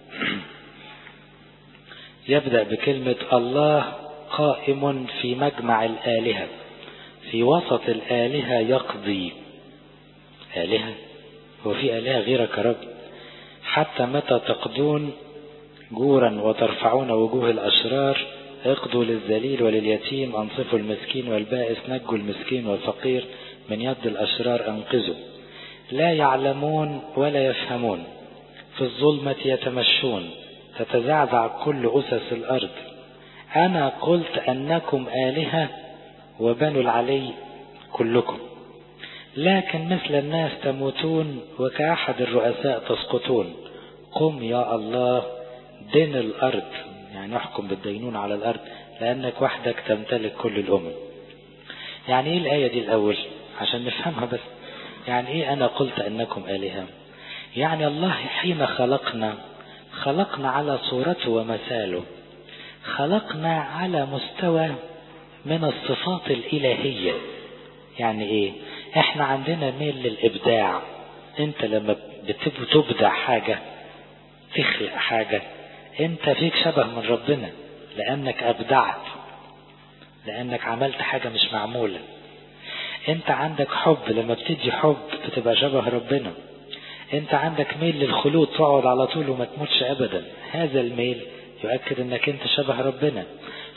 يبدأ بكلمة الله قائم في مجمع الآلهة في وسط الآلهة يقضي آلهة هو في آلهة غيرك يا رب حتى متى تقضون جورا وترفعون وجوه الأشرار اقضوا للذليل ولليتيم أنصفوا المسكين والبائس نجوا المسكين والفقير من يد الأشرار أنقذوا لا يعلمون ولا يفهمون في الظلمة يتمشون تتزعزع كل أسس الأرض أنا قلت أنكم آلهة وبنو العلي كلكم لكن مثل الناس تموتون وكأحد الرؤساء تسقطون قم يا الله دين الأرض يعني احكم بالدينون على الأرض لأنك وحدك تمتلك كل الأمم يعني إيه الآية دي الأول عشان نفهمها بس يعني إيه أنا قلت أنكم آلهة يعني الله حين خلقنا خلقنا على صورته ومثاله خلقنا على مستوى من الصفات الإلهية يعني إيه إحنا عندنا ميل للإبداع أنت لما بتبدع حاجة تخلق حاجة أنت فيك شبه من ربنا لأنك أبدعت لأنك عملت حاجة مش معمولة أنت عندك حب لما بتدي حب بتبقى شبه ربنا أنت عندك ميل للخلود تقعد على طول وما تموتش أبدا هذا الميل يؤكد أنك أنت شبه ربنا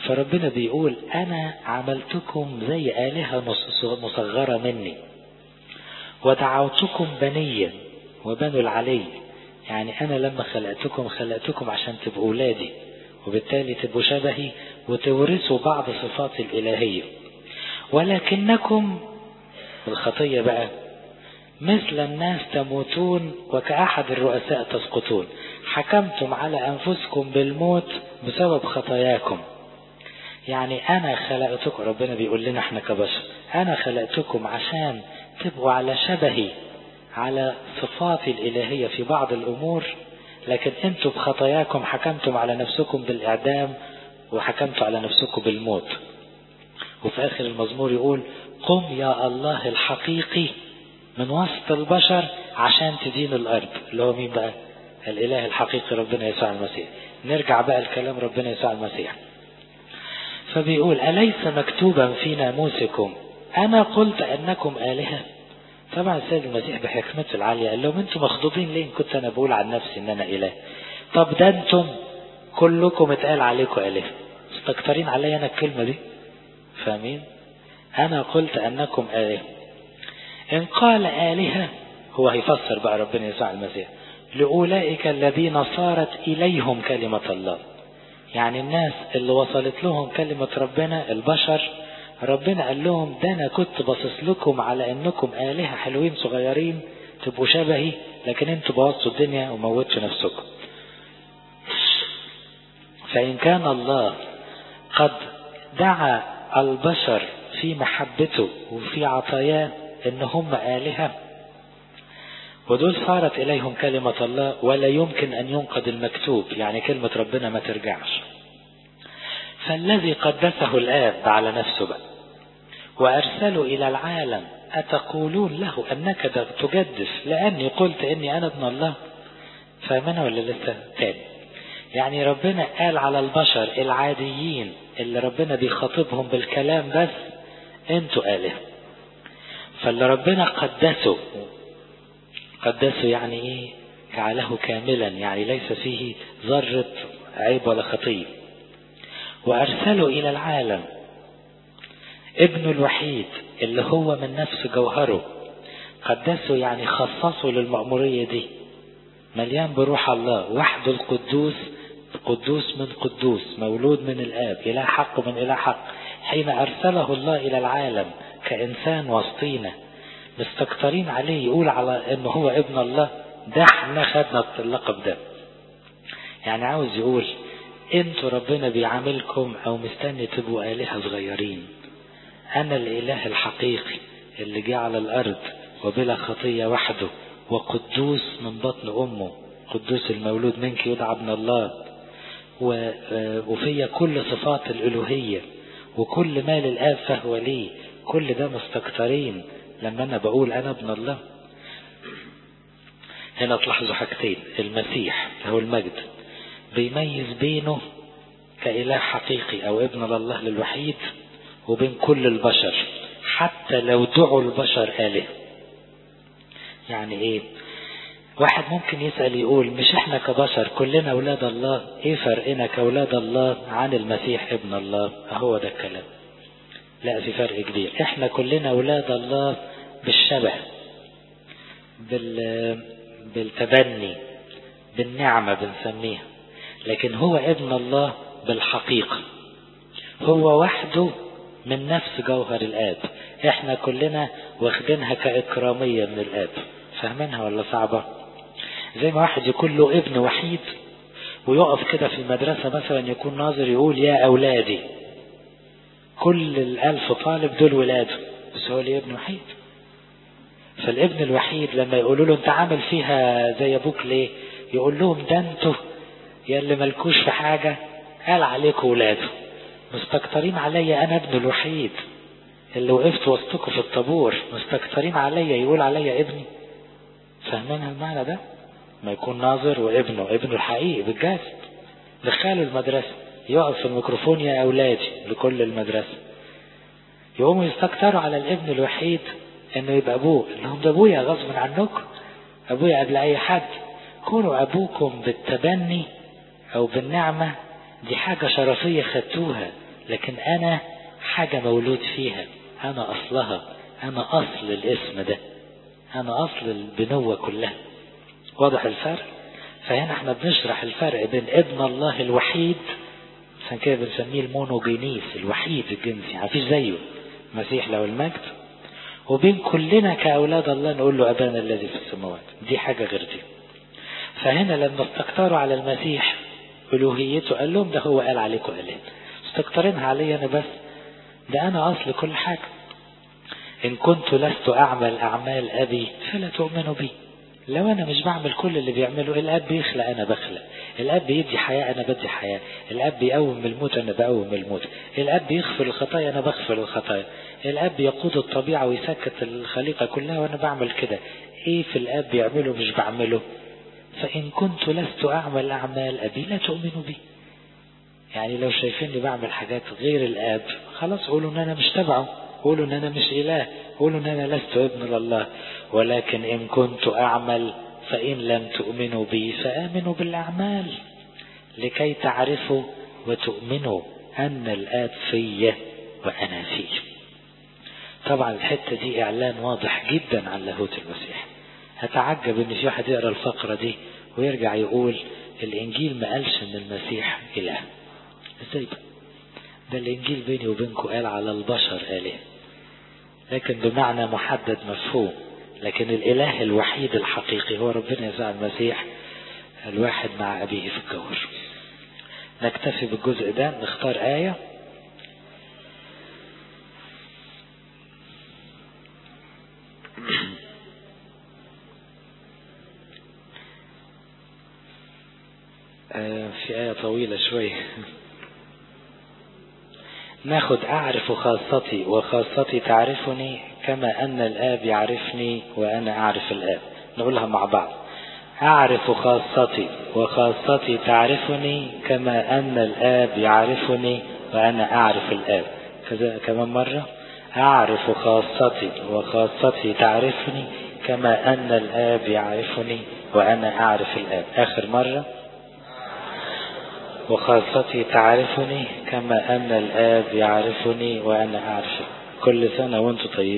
فربنا بيقول أنا عملتكم زي آلهة مصغرة مني ودعوتكم بنيا وبنوا العلي يعني أنا لما خلقتكم خلقتكم عشان تبقوا أولادي وبالتالي تبقوا شبهي وتورثوا بعض صفات الإلهية ولكنكم الخطية بقى مثل الناس تموتون وكأحد الرؤساء تسقطون حكمتم على أنفسكم بالموت بسبب خطاياكم يعني أنا خلقتكم ربنا بيقول لنا احنا كبشر أنا خلقتكم عشان تبقوا على شبهي على صفاتي الإلهية في بعض الأمور لكن أنتم بخطاياكم حكمتم على نفسكم بالإعدام وحكمتوا على نفسكم بالموت وفي آخر المزمور يقول قم يا الله الحقيقي من وسط البشر عشان تدين الأرض اللي هو مين بقى الإله الحقيقي ربنا يسوع المسيح نرجع بقى الكلام ربنا يسوع المسيح فبيقول أليس مكتوبا في ناموسكم أنا قلت أنكم آلهة طبعا السيد المسيح بحكمته العالية قال لهم انتم مخضوضين ليه كنت أنا بقول عن نفسي إن أنا إله طب ده انتم كلكم اتقال عليكم آلهة مستكترين عليا أنا الكلمة دي فاهمين أنا قلت أنكم آلهة إن قال آلهة هو هيفسر بقى ربنا يسوع المسيح لأولئك الذين صارت إليهم كلمة الله يعني الناس اللي وصلت لهم كلمة ربنا البشر ربنا قال لهم ده أنا كنت باصص لكم على أنكم آلهة حلوين صغيرين تبقوا شبهي لكن انتوا بوظتوا الدنيا وموتوا نفسكم فإن كان الله قد دعا البشر في محبته وفي عطاياه ان هم آلهة ودول صارت إليهم كلمة الله ولا يمكن أن ينقض المكتوب يعني كلمة ربنا ما ترجعش فالذي قدسه الآب على نفسه بقى وأرسله إلى العالم أتقولون له أنك تجدف لأني قلت إني أنا ابن الله فاهمنا ولا لسه تاني يعني ربنا قال على البشر العاديين اللي ربنا بيخاطبهم بالكلام بس انتوا آلهة فاللي ربنا قدسه قدسه يعني ايه جعله كاملا يعني ليس فيه ذرة عيب ولا خطية وأرسله إلى العالم ابنه الوحيد اللي هو من نفس جوهره قدسه يعني خصصه للمأمورية دي مليان بروح الله وحده القدوس قدوس من قدوس مولود من الآب إله حق من إله حق حين أرسله الله إلى العالم كإنسان وسطينا مستكترين عليه يقول على إنه هو ابن الله ده احنا خدنا اللقب ده يعني عاوز يقول انتوا ربنا بيعاملكم او مستني تبقوا آلهة صغيرين انا الاله الحقيقي اللي جه على الارض وبلا خطية وحده وقدوس من بطن امه قدوس المولود منك يدعى ابن الله وفي كل صفات الالوهية وكل ما للاب فهو لي كل ده مستكترين لما انا بقول انا ابن الله هنا تلاحظوا حاجتين المسيح له المجد بيميز بينه كإله حقيقي أو ابن الله للوحيد وبين كل البشر حتى لو دعوا البشر آله يعني ايه واحد ممكن يسأل يقول مش احنا كبشر كلنا أولاد الله ايه فرقنا كأولاد الله عن المسيح ابن الله هو ده الكلام لا في فرق كبير احنا كلنا أولاد الله بالشبه بال بالتبني بالنعمة بنسميها لكن هو ابن الله بالحقيقة هو وحده من نفس جوهر الآب احنا كلنا واخدينها كإكرامية من الآب فاهمينها ولا صعبة زي ما واحد يكون له ابن وحيد ويقف كده في المدرسة مثلا يكون ناظر يقول يا أولادي كل الألف طالب دول ولاده بس هو ليه ابن وحيد فالابن الوحيد لما يقولوا له انت عامل فيها زي ابوك ليه يقول لهم ده انتوا يا اللي ملكوش في حاجة قال عليكم ولاده مستكترين عليا انا ابن الوحيد اللي وقفت وسطكم في الطابور مستكترين عليا يقول عليا ابني فاهمين المعنى ده ما يكون ناظر وابنه ابنه الحقيقي بالجاز دخلوا المدرسة يقف في الميكروفون يا أولادي لكل المدرسة يقوموا يستكتروا على الابن الوحيد انه يبقى ابوه لهم ده ابويا غصب عنكم ابويا قبل اي حد كونوا ابوكم بالتبني او بالنعمة دي حاجة شرفية خدتوها لكن أنا حاجة مولود فيها أنا أصلها أنا أصل الاسم ده أنا أصل البنوة كلها واضح الفرق فهنا احنا بنشرح الفرق بين ابن الله الوحيد عشان كده بنسميه المونوجينيس الوحيد الجنسي مفيش زيه المسيح له المجد وبين كلنا كأولاد الله نقول له أبانا الذي في السماوات دي حاجة غير دي فهنا لما استكتروا على المسيح ألوهيته قال لهم ده هو قال عليكم قالين استكترينها علي أنا بس ده أنا أصل كل حاجة إن كنت لست أعمل أعمال أبي فلا تؤمنوا بي لو أنا مش بعمل كل اللي بيعمله الأب بيخلق أنا بخلق الأب يدي حياة أنا بدي حياة الأب يقوم الموت أنا بقوم الموت الأب يغفر الخطايا أنا بغفر الخطايا الأب يقود الطبيعة ويسكت الخليقة كلها وأنا بعمل كده إيه في الأب يعمله مش بعمله فإن كنت لست أعمل أعمال أبي لا تؤمنوا بي يعني لو شايفيني بعمل حاجات غير الآب خلاص قولوا إن أنا مش تبعه قولوا إن أنا مش إله قولوا إن أنا لست ابن لله ولكن إن كنت أعمل فإن لم تؤمنوا بي فآمنوا بالأعمال لكي تعرفوا وتؤمنوا أن الآب في وأنا فيه طبعا الحتة دي إعلان واضح جدا عن لاهوت المسيح هتعجب إن في واحد يقرأ الفقرة دي ويرجع يقول الإنجيل ما قالش إن المسيح إله إزاي بقى ده الإنجيل بيني وبينكم قال على البشر آله لكن بمعنى محدد مفهوم لكن الإله الوحيد الحقيقي هو ربنا يسوع المسيح الواحد مع أبيه في الجوهر نكتفي بالجزء ده نختار آية في آية طويلة شوية ناخد أعرف خاصتي وخاصتي تعرفني كما أن الآب يعرفني وأنا أعرف الآب نقولها مع بعض أعرف خاصتي وخاصتي تعرفني كما أن الآب يعرفني وأنا أعرف الآب كذا كمان مرة أعرف خاصتي وخاصتي تعرفني كما أن الآب يعرفني وأنا أعرف الآب آخر مرة وخاصتي تعرفني كما أن الآب يعرفني وأنا أعرف كل سنة وأنتم طيبين